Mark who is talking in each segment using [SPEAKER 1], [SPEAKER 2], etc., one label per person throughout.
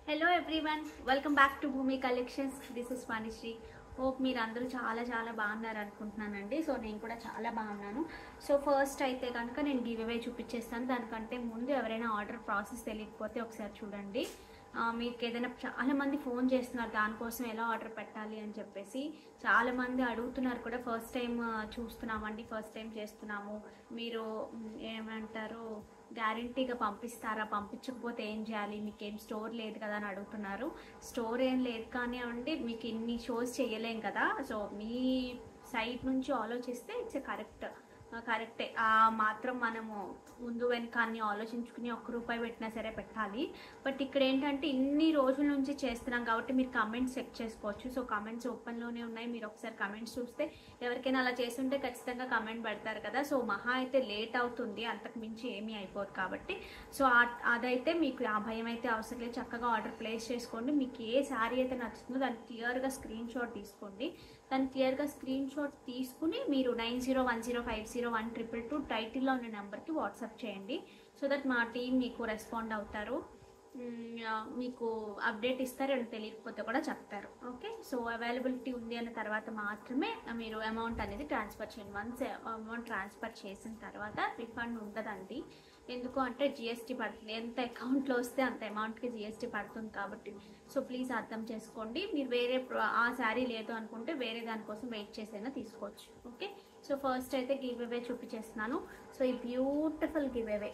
[SPEAKER 1] Hello everyone welcome back to Bhoomi collections this is Vanisri hope మీరు అందరూ చాలా చాలా బాగున్నారు అనుకుంటున్నానండి సో నేను కూడా చాలా బాగున్నాను సో ఫస్ట్ అయితే కనుక నేను గివ్ అవే చూపించేస్తాను దానికంటే ముందు ఎవరైనా ఆర్డర్ ప్రాసెస్ తెలియకపోతే ఒకసారి చూడండి ఆ, మీకు ఏదైనా చాలా మంది ఫోన్ చేస్తున్నారు దానికోసం ఎలా ఆర్డర్ పెట్టాలి అని చెప్పేసి చాలా మంది అడుగుతున్నారు కూడా ఫస్ట్ టైం చూస్తున్నామండి ఫస్ట్ టైం చేస్తున్నాము మీరు మ్, ఏమంటారు గ్యారంటీగా పంపిస్తారా పంపించకపోతే ఏం చేయాలి మీకు ఏం స్టోర్ లేదు కదా అని అడుగుతున్నారు స్టోర్ ఏం లేదు కానీ అండి మీకు ఇన్ని షోస్ చేయలేం కదా సో మీ సైడ్ నుంచి ఆలోచిస్తే ఇట్స్ కరెక్ట్ కరెక్టే ఆ మాత్రం మనము ముందు వెనక అన్ని ఆలోచించుకుని ఒక్క రూపాయి పెట్టినా సరే పెట్టాలి బట్ ఇక్కడ ఏంటంటే ఇన్ని రోజుల నుంచి చేస్తున్నాం కాబట్టి మీరు కమెంట్స్ చెక్ చేసుకోవచ్చు సో కమెంట్స్ ఓపెన్లోనే ఉన్నాయి మీరు ఒకసారి కమెంట్స్ చూస్తే ఎవరికైనా అలా చేస్తుంటే ఖచ్చితంగా కమెంట్ పెడతారు కదా సో మహా అయితే లేట్ అవుతుంది అంతకు మించి ఏమీ అయిపోదు కాబట్టి సో ఆ- అదైతే మీకు ఆ భయం అయితే అవసరం లేదు చక్కగా ఆర్డర్ ప్లేస్ చేసుకోండి మీకు ఏ శారీ అయితే నచ్చుతుందో దాన్ని క్లియర్గా స్క్రీన్ షాట్ తీసుకోండి దాన్ని క్లియర్గా స్క్రీన్ షాట్ తీసుకుని మీరు nine zero one zero five zero one triple two టైటిల్లో ఉన్న నెంబర్కి వాట్సాప్ చేయండి సో దట్ మా టీం మీకు రెస్పాండ్ అవుతారు మ్మ్, ఆ, మీకు అప్డేట్ ఇస్తారు అని తెలియకపోతే కూడా చెప్తారు ఓకే సో అవైలబిలిటీ ఉంది అన్న తర్వాత మాత్రమే మీరు అమౌంట్ అనేది ట్రాన్స్ఫర్ చేయండి వన్స్ అమౌంట్ ట్రాన్స్ఫర్ చేసిన తర్వాత రిఫండ్ ఉండదండి ఎందుకు అంటే జిఎస్టీ పడుతుంది ఎంత అకౌంట్లో వస్తే అంత అమౌంట్కి జిఎస్టీ పడుతుంది కాబట్టి సో ప్లీజ్ అర్థం చేసుకోండి మీరు వేరే ప్ర- ఆ శారీ లేదు అనుకుంటే వేరే దానికోసం వెయిట్ చేసైనా తీసుకోవచ్చు ఓకే సో ఫస్ట్ అయితే గివ్ అవే చూపించేస్తున్నాను సో ఈ beautiful giveaway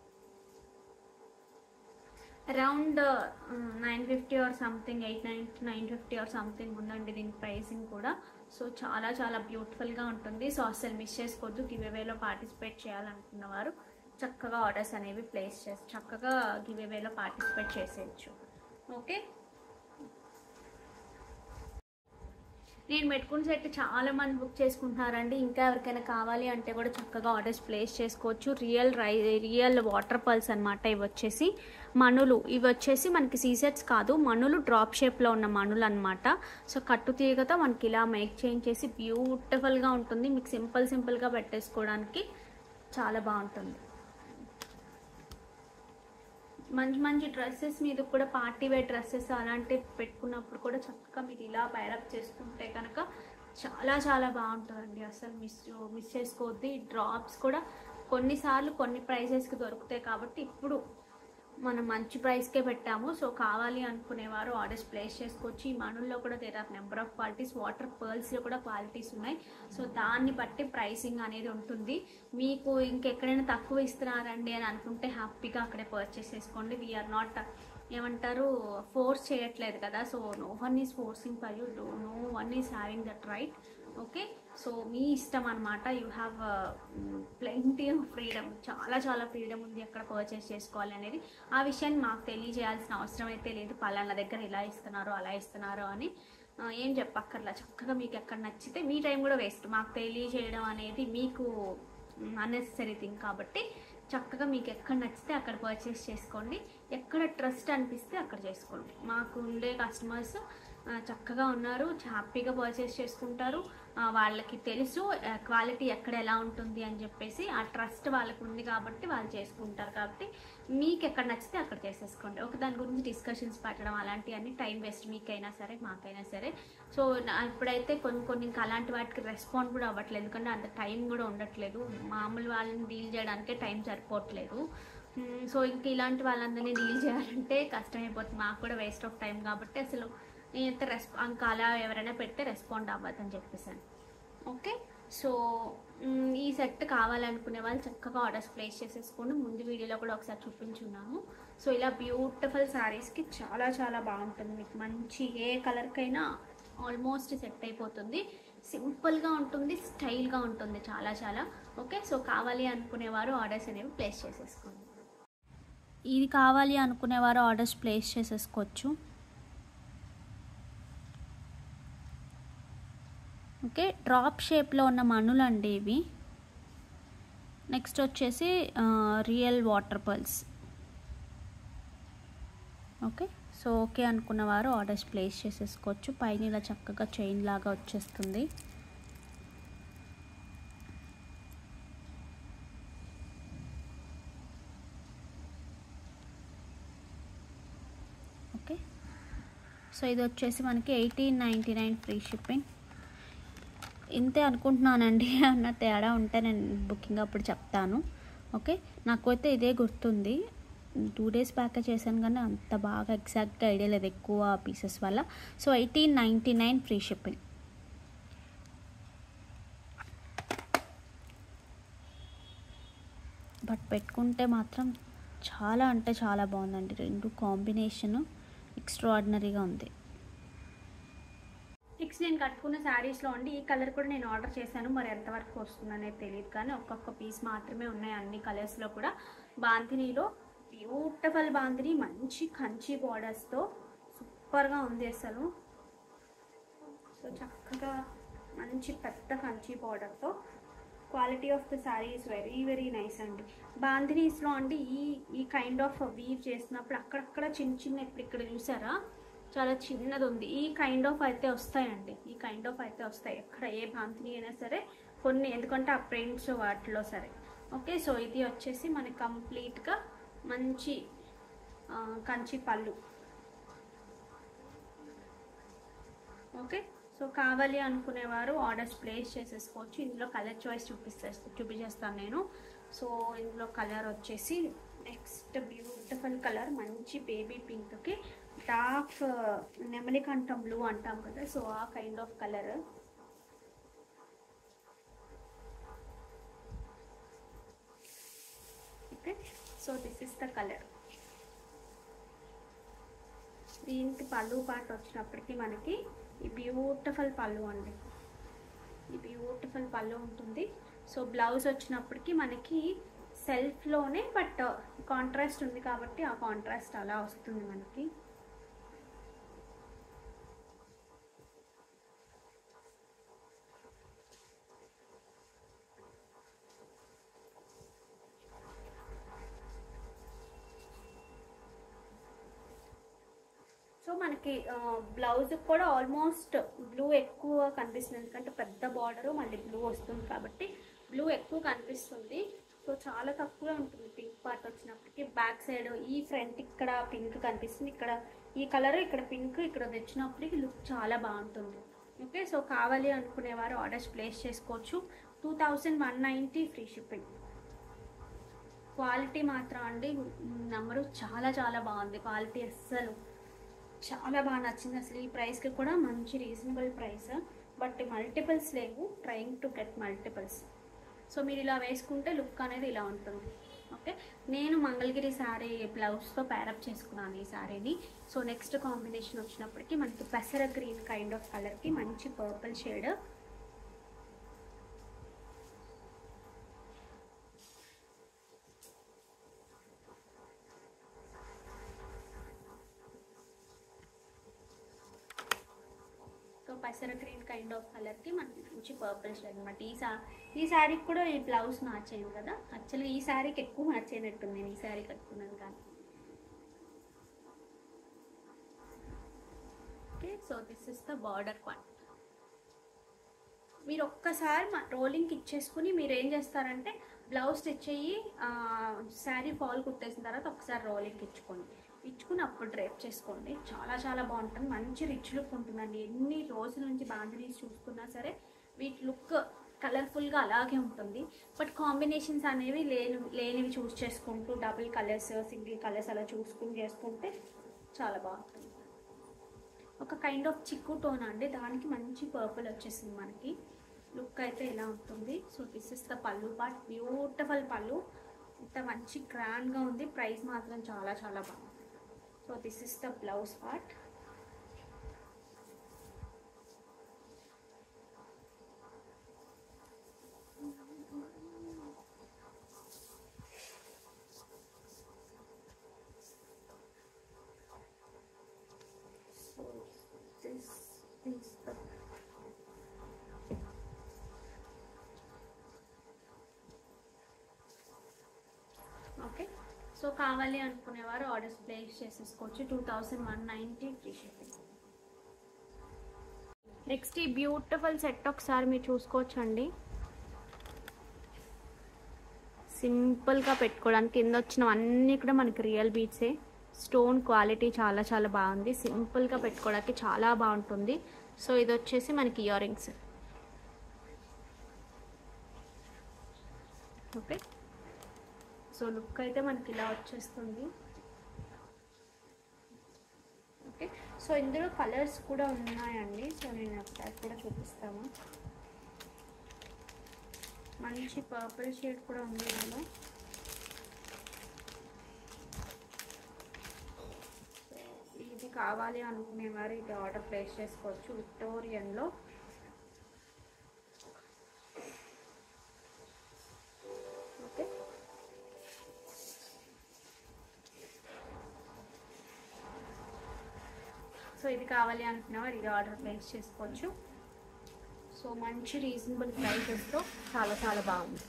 [SPEAKER 1] around nine fifty or something eight nine nine fifty or something ఉందండి దీని ప్రైసింగ్ కూడా సో చాలా చాలా బ్యూటిఫుల్గా ఉంటుంది సో అస్సలు మిస్ చేసుకోవద్దు గివ్ అవేలో పార్టిసిపేట్ చేయాలనుకున్న వారు చక్కగా ఆర్డర్స్ అనేవి ప్లేస్ చేసి చక్కగా గివ్ అవేలో పార్టిసిపేట్ చేసేయచ్చు ఓకే నేను పెట్టుకున్న సెట్ చాలా మంది బుక్ చేసుకుంటున్నారండి ఇంకా ఎవరికైనా కావాలి అంటే కూడా చక్కగా ఆర్డర్స్ ప్లేస్ చేసుకోవచ్చు రియల్ రై రియల్ వాటర్ పల్స్ అనమాట ఇవి వచ్చేసి మణులు ఇవి వచ్చేసి మనకి సీసెట్స్ కాదు మణులు డ్రాప్ షేప్లో ఉన్న మణులు అనమాట సో కట్టు తీగతో మనకి ఇలా మేక్ చేంజ్ చేసి బ్యూటిఫుల్గా ఉంటుంది మీకు సింపుల్ సింపుల్గా పెట్టేసుకోవడానికి చాలా బాగుంటుంది మంచి మంచి డ్రెస్సెస్ మీద కూడా పార్టీ వేర్ డ్రెస్సెస్ అలాంటివి పెట్టుకున్నప్పుడు కూడా చక్కగా మీరు ఇలా పైరప్ చేసుకుంటే కనుక చాలా చాలా బాగుంటుందండి అసలు మిస్ మిస్ చేసుకోవద్దు ఈ డ్రాప్స్ కూడా కొన్నిసార్లు కొన్ని ప్రైజెస్కి దొరుకుతాయి కాబట్టి ఇప్పుడు మనం మంచి ప్రైస్కే పెట్టాము సో కావాలి అనుకునేవారు ఆర్డర్స్ ప్లేస్ చేసుకోవచ్చు ఈ మనుల్లో కూడా there are number of qualities water పర్ల్స్లో కూడా క్వాలిటీస్ ఉన్నాయి సో దాన్ని బట్టి ప్రైసింగ్ అనేది ఉంటుంది మీకు ఇంకెక్కడైనా తక్కువ ఇస్తున్నారండి అని అనుకుంటే హ్యాపీగా అక్కడే పర్చేస్ చేసుకోండి వీఆర్ నాట్ ఏమంటారు ఫోర్స్ చేయట్లేదు కదా so no one is forcing for you no one is having that right okay so మీ ఇష్టం అనమాట you have plenty of freedom చాలా చాలా ఫ్రీడమ్ ఉంది ఎక్కడ పర్చేస్ చేసుకోవాలి అనేది ఆ విషయాన్ని మాకు తెలియజేయాల్సిన అవసరం అయితే లేదు పలానా దగ్గర ఇలా ఇస్తున్నారు అలా ఇస్తున్నారు అని ఆ, ఏం చెప్పక్కర్లా చక్కగా మీకు ఎక్కడ నచ్చితే మీ టైం కూడా వేస్ట్ మాకు తెలియజేయడం అనేది మీకు అన్నెసరీ థింగ్ కాబట్టి చక్కగా మీకు ఎక్కడ నచ్చితే అక్కడ పర్చేస్ చేసుకోండి ఎక్కడ ట్రస్ట్ అనిపిస్తే అక్కడ చేసుకోండి మాకు ఉండే కస్టమర్స్ ఆ, చక్కగా ఉన్నారు హ్యాపీగా పర్చేస్ చేసుకుంటారు ఆ, వాళ్ళకి తెలుసు క్వాలిటీ ఎక్కడ ఎలా ఉంటుంది అని చెప్పేసి ఆ ట్రస్ట్ వాళ్ళకి ఉంది కాబట్టి వాళ్ళు చేసుకుంటారు కాబట్టి మీకు ఎక్కడ నచ్చితే అక్కడ చేసేసుకోండి ఒక దాని గురించి డిస్కషన్స్ పెట్టడం అలాంటివన్నీ టైం వేస్ట్ మీకైనా సరే మాకైనా సరే సో నా- ఇప్పుడైతే కొన్ని కొన్ని ఇంకా అలాంటి వాటికి రెస్పాండ్ కూడా అవ్వట్లేదు ఎందుకంటే అంత టైం కూడా ఉండట్లేదు మామూలు వాళ్ళని డీల్ చేయడానికే టైం సరిపోవట్లేదు మ్మ్, సో ఇంక ఇలాంటి వాళ్ళందరినీ డీల్ చేయాలంటే కష్టమైపోతుంది మాకు కూడా వేస్ట్ ఆఫ్ టైం కాబట్టి అసలు నేనైతే రెస్పా ఇంకా అలా ఎవరైనా పెడితే రెస్పాండ్ అవ్వద్దని చెప్పేసాను ఓకే సో మ్, ఈ సెట్ కావాలనుకునే వాళ్ళు చక్కగా ఆర్డర్స్ ప్లేస్ చేసేసుకోండి ముందు వీడియోలో కూడా ఒకసారి చూపించున్నాను సో ఇలా బ్యూటిఫుల్ శారీస్కి చాలా చాలా బాగుంటుంది మీకు మంచి ఏ కలర్కైనా ఆల్మోస్ట్ సెట్ అయిపోతుంది సింపుల్గా ఉంటుంది స్టైల్గా ఉంటుంది చాలా చాలా ఓకే సో కావాలి అనుకునేవారు ఆర్డర్స్ అనేవి ప్లేస్ చేసేసుకోండి
[SPEAKER 2] ఇది కావాలి అనుకునేవారు ఆర్డర్స్ ప్లేస్ చేసేసుకోవచ్చు ఓకే డ్రాప్ షేప్లో ఉన్న మణులు అండి ఇవి నెక్స్ట్ వచ్చేసి real water pearls okay so okay అనుకున్నవారు ఆర్డర్స్ ప్లేస్ చేసేసుకోవచ్చు పైన ఇలా చక్కగా చైన్ లాగా వచ్చేస్తుంది ఓకే సో ఇది వచ్చేసి మనకి eighteen ninety nine free shipping ఇంతే అనుకుంటున్నానండి అన్న తేడా ఉంటే నేను బుకింగ్ అప్పుడు చెప్తాను ఓకే నాకు అయితే ఇదే గుర్తుంది టూ డేస్ బ్యాక్ చేశాను కానీ అంత బాగా ఎగ్జాక్ట్గా ఐడియా లేదు ఎక్కువ పీసెస్ వల్ల so eighteen ninety nine free shipping but పెట్టుకుంటే మాత్రం చాలా అంటే చాలా బాగుందండి రెండు కాంబినేషను ఎక్స్ట్రాడినరీగా ఉంది
[SPEAKER 1] నెక్స్ట్ నేను కట్టుకున్న శారీస్లో అండి ఈ కలర్ కూడా నేను ఆర్డర్ చేశాను మరి ఎంతవరకు వస్తుందనేది తెలియదు కానీ ఒక్కొక్క పీస్ మాత్రమే ఉన్నాయి అన్ని కలర్స్లో కూడా బాంతినీలో బ్యూటిఫుల్ బాంతిని మంచి కంచి బార్డర్స్తో సూపర్గా ఉంది అసలు సో చక్కగా మంచి పెద్ద కంచి బార్డర్తో quality of the sari is very very nice అండి బాంధినీస్లో అండి ఈ ఈ కైండ్ ఆఫ్ వీవ్ చేసినప్పుడు అక్కడక్కడ చిన్న చిన్న ఇప్పుడు ఇక్కడ చూసారా చాలా చిన్నది ఉంది ఈ కైండ్ ఆఫ్ అయితే వస్తాయండి ఈ కైండ్ ఆఫ్ అయితే వస్తాయి ఎక్కడ ఏ బాంధిని అయినా సరే కొన్ని ఎందుకంటే ఆ ప్రింట్స్ వాటిలో సరే ఓకే సో ఇది వచ్చేసి మనకి కంప్లీట్గా మంచి ఆ, కంచి పళ్ళు ఓకే సో కావాలి అనుకునేవారు ఆర్డర్స్ ప్లేస్ చేసేసుకోవచ్చు ఇందులో కలర్ చాయిస్ చూపిస్తే చూపించేస్తాను నేను సో ఇందులో కలర్ వచ్చేసి నెక్స్ట్ బ్యూటిఫుల్ కలర్ మంచి బేబీ పింక్కి డార్క్ నెమలికంఠం బ్లూ అంటాం కదా సో ఆ kind of colour okay so this is the colour దీనికి పళ్ళు పాట వచ్చినప్పటికీ మనకి ఈ బ్యూటిఫుల్ పళ్ళు అండి ఈ బ్యూటిఫుల్ పళ్ళు ఉంటుంది సో బ్లౌజ్ వచ్చినప్పటికీ మనకి సెల్ఫ్లోనే బట్ కాంట్రాస్ట్ ఉంది కాబట్టి ఆ కాంట్రాస్ట్ అలా వస్తుంది మనకి సో మనకి బ్లౌజ్ కూడా ఆల్మోస్ట్ బ్లూ ఎక్కువ కనిపిస్తుంది ఎందుకంటే పెద్ద బార్డర్ మళ్ళీ బ్లూ వస్తుంది కాబట్టి బ్లూ ఎక్కువ కనిపిస్తుంది సో చాలా తక్కువే ఉంటుంది పింక్ పార్ట్ వచ్చినప్పటికి బ్యాక్ సైడ్ ఈ ఫ్రంట్ ఇక్కడ పింక్ కనిపిస్తుంది ఇక్కడ ఈ కలర్ ఇక్కడ పింక్ ఇక్కడ తెచ్చినప్పటికి లుక్ చాలా బాగుంటుంది ఓకే సో కావాలి అనుకునేవారు ఆర్డర్స్ ప్లేస్ చేసుకోవచ్చు two thousand one ninety free shipping quality మాత్రం అండి నెంబరు చాలా చాలా బాగుంది క్వాలిటీ అస్సలు చాలా బాగా నచ్చింది అసలు ఈ ప్రైస్కి కూడా మంచి రీజనబుల్ ప్రైస్ బట్ మల్టిపుల్స్ లేవు trying to get multiples so మీరు ఇలా వేసుకుంటే లుక్ అనేది ఇలా ఉంటుంది ఓకే నేను మంగళగిరి శారీ బ్లౌజ్తో ప్యారప్ చేసుకున్నాను ఈ శారీని సో నెక్స్ట్ కాంబినేషన్ వచ్చినప్పటికీ మనకి పెసర గ్రీన్ కైండ్ ఆఫ్ కలర్కి మంచి పర్పుల్ షేడ్ సో పసర గ్రీన్ కైండ్ ఆఫ్ కలర్కి మనకి మంచి పర్పుల్ షేడ్ అనమాట ఈ సా ఈ శారీకి కూడా ఈ బ్లౌజ్ మ్యాచ్ అయింది కదా యాక్చువల్గా ఈ శారీకి ఎక్కువ మ్యాచ్ అయినట్టుంది నేను ఈ శారీ కట్టుకున్నాను కానీ okay so this is the border one మీరు ఒక్కసారి రోలింగ్కి ఇచ్చేసుకుని మీరు ఏం చేస్తారంటే బ్లౌజ్ స్టిచ్ అయ్యి శారీ ఫాల్ కుట్టేసిన తర్వాత ఒకసారి రోలింగ్కి ఇచ్చుకోండి ఇచ్చుకుని అప్పుడు డ్రైప్ చేసుకోండి చాలా చాలా బాగుంటుంది మంచి రిచ్ లుక్ ఉంటుందండి ఎన్ని రోజుల నుంచి బాంధనీస్ చూసుకున్నా సరే వీటి లుక్ కలర్ఫుల్గా అలాగే ఉంటుంది బట్ కాంబినేషన్స్ అనేవి లేని లేనివి చూస్ చేసుకుంటూ డబుల్ కలర్స్ సింగిల్ కలర్స్ అలా చూసుకుని చేసుకుంటే చాలా బాగుంటుంది ఒక కైండ్ ఆఫ్ చిక్కు టోన్ అండి దానికి మంచి పర్పుల్ వచ్చేసింది మనకి లుక్ అయితే ఇలా ఉంటుంది so this is the pallu part beautiful pallu ఇంత మంచి గ్రాండ్గా ఉంది ప్రైస్ మాత్రం చాలా చాలా బాగుంది so this is the blouse part So this is the okay so కావాలి అనుకునేవారు ఆర్డర్స్ ప్లేస్ చేసేసుకోవచ్చు two thousand one ninety free shipping next ఈ బ్యూటిఫుల్ సెట్ ఒకసారి మీరు చూసుకోవచ్చు అండి సింపుల్గా పెట్టుకోవడానికి కింద వచ్చినవన్నీ కూడా మనకి రియల్ బీట్సే స్టోన్ క్వాలిటీ చాలా చాలా బాగుంది సింపుల్గా పెట్టుకోవడానికి చాలా బాగుంటుంది సో ఇది వచ్చేసి మనకి earrings okay so look అయితే మనకి ఇలా వచ్చేస్తుంది ఓకే సో ఇందులో కలర్స్ కూడా ఉన్నాయండి సో నేను ఒకసారి కూడా చూపిస్తాను మంచి పర్పుల్ షేడ్ కూడా ఉంది ఇందులో సో ఇది కావాలి అనుకునేవారు ఇది ఆర్డర్ ప్లేస్ చేసుకోవచ్చు విక్టోరియన్లో ఓకే సో ఇది కావాలి అనుకునేవారు ఇది ఆర్డర్ ప్లేస్ చేసుకోవచ్చు సో మంచి రీజనబుల్ ప్రైసెస్తో చాలా చాలా బాగుంది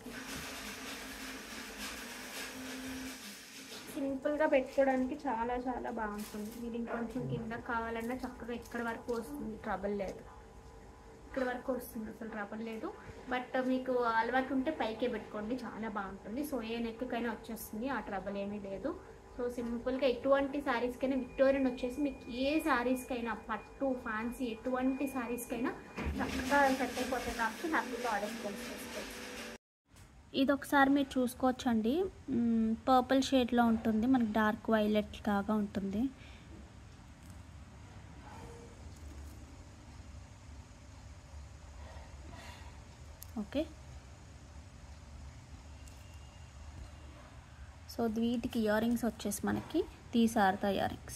[SPEAKER 1] సింపుల్గా పెట్టుకోవడానికి చాలా చాలా బాగుంటుంది మీరు ఇంకొంచెం కింద కావాలన్నా చక్కగా ఇక్కడ వరకు వస్తుంది ట్రబుల్ లేదు ఇక్కడ వరకు వస్తుంది అసలు ట్రబుల్ లేదు బట్ మీకు అలవాటు ఉంటే పైకే పెట్టుకోండి చాలా బాగుంటుంది సో ఏ నెక్కైనా వచ్చేస్తుంది ఆ ట్రబుల్ ఏమీ లేదు సో సింపుల్గా ఎటువంటి శారీస్కైనా విక్టోరియన్ వచ్చేసి మీకు ఏ శారీస్కైనా పట్టు ఫ్యాన్సీ ఎటువంటి శారీస్కైనా చక్కగా సెట్ అయిపోతుంది కాబట్టి హ్యాపీగా ఆర్డర్ చేసుకోవచ్చు
[SPEAKER 2] ఇది ఒకసారి మీరు చూసుకోవచ్చండి పర్పుల్ షేడ్లో ఉంటుంది మనకి డార్క్ వైలెట్ లాగా ఉంటుంది ఓకే సో వీటికి ఇయర్ రింగ్స్ వచ్చేసి మనకి తీసారుతా ఇయర్ రింగ్స్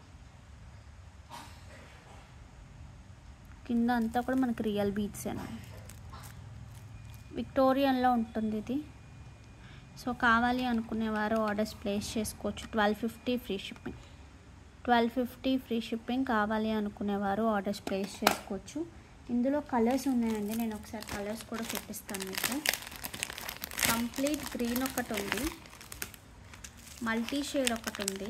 [SPEAKER 2] కింద అంతా కూడా మనకి రియల్ బీట్స్ అండి విక్టోరియన్లో ఉంటుంది ఇది సో కావాలి అనుకునేవారు ఆర్డర్స్ ప్లేస్ చేసుకోవచ్చు twelve fifty free shipping twelve fifty free shipping కావాలి అనుకునేవారు ఆర్డర్స్ ప్లేస్ చేసుకోవచ్చు ఇందులో కలర్స్ ఉన్నాయండి నేను ఒకసారి కలర్స్ కూడా చూపిస్తాను మీకు కంప్లీట్ గ్రీన్ ఒకటి ఉంది మల్టీ షేడ్ ఒకటి ఉంది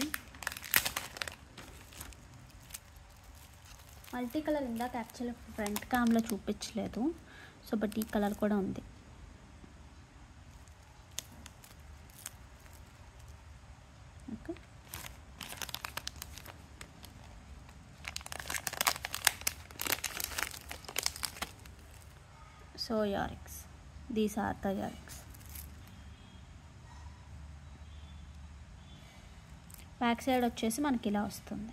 [SPEAKER 2] మల్టీ కలర్ ఇందాక యాక్చువల్లీ ఫ్రంట్ క్యామ్లో చూపించలేదు సో బట్ ఈ కలర్ కూడా ఉంది okay so earrings these are the earrings back side వచ్చేసి మనకి ఇలా వస్తుంది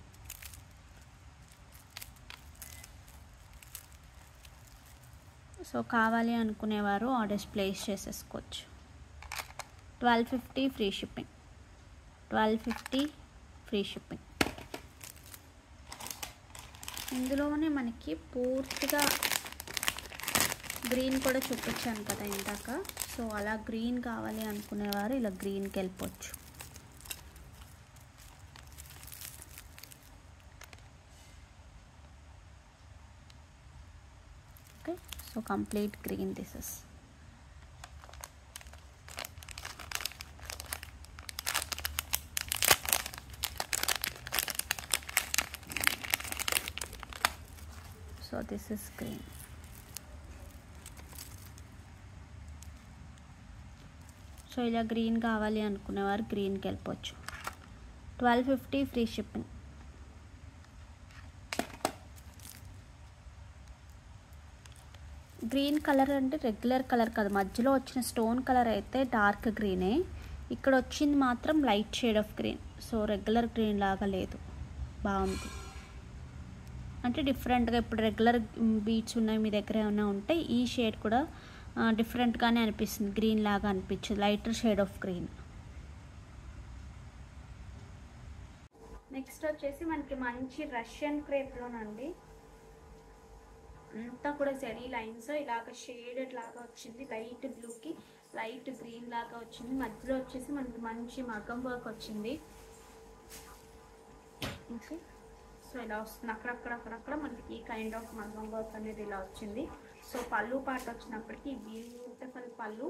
[SPEAKER 2] సో కావాలి అనుకునేవారు ఆర్డర్స్ ప్లేస్ చేసేసుకోవచ్చు twelve fifty free shipping twelve fifty free shipping ఇందులోనే మనకి పూర్తిగా గ్రీన్ కూడా చూపించాను కదా ఇందాక సో అలా గ్రీన్ కావాలి అనుకునేవారు ఇలా గ్రీన్కి వెళ్ళిపోవచ్చు okay so complete green this is so this is green so ఇలా గ్రీన్ కావాలి అనుకునేవారు గ్రీన్కి వెళ్ళిపోవచ్చు twelve fifty free shipping green colour అంటే రెగ్యులర్ కలర్ కాదు మధ్యలో వచ్చిన స్టోన్ కలర్ అయితే డార్క్ గ్రీనే ఇక్కడ వచ్చింది మాత్రం light shade of green so regular green లాగా లేదు బాగుంది అంటే డిఫరెంట్గా ఇప్పుడు రెగ్యులర్ బీట్స్ ఉన్నాయి మీ దగ్గర ఏమైనా ఉంటే ఈ షేడ్ కూడా డిఫరెంట్గానే అనిపిస్తుంది గ్రీన్ లాగా అనిపించింది lighter shade of green
[SPEAKER 1] next వచ్చేసి మనకి మంచి రష్యన్ క్రేప్లోనండి అంతా కూడా జరీ లైన్స్ ఇలాగ షేడెడ్ లాగా వచ్చింది లైట్ బ్లూకి లైట్ గ్రీన్ లాగా వచ్చింది మధ్యలో వచ్చేసి మనకి మంచి మగ్గం వర్క్ వచ్చింది ఓకే సో ఇలా వస్తుంది అక్కడక్కడ అక్కడక్కడ మనకి ఈ కైండ్ ఆఫ్ మగ్గం వర్క్ అనేది ఇలా వచ్చింది సో పళ్ళు పాట వచ్చినప్పటికి బ్యూటిఫుల్ పళ్ళు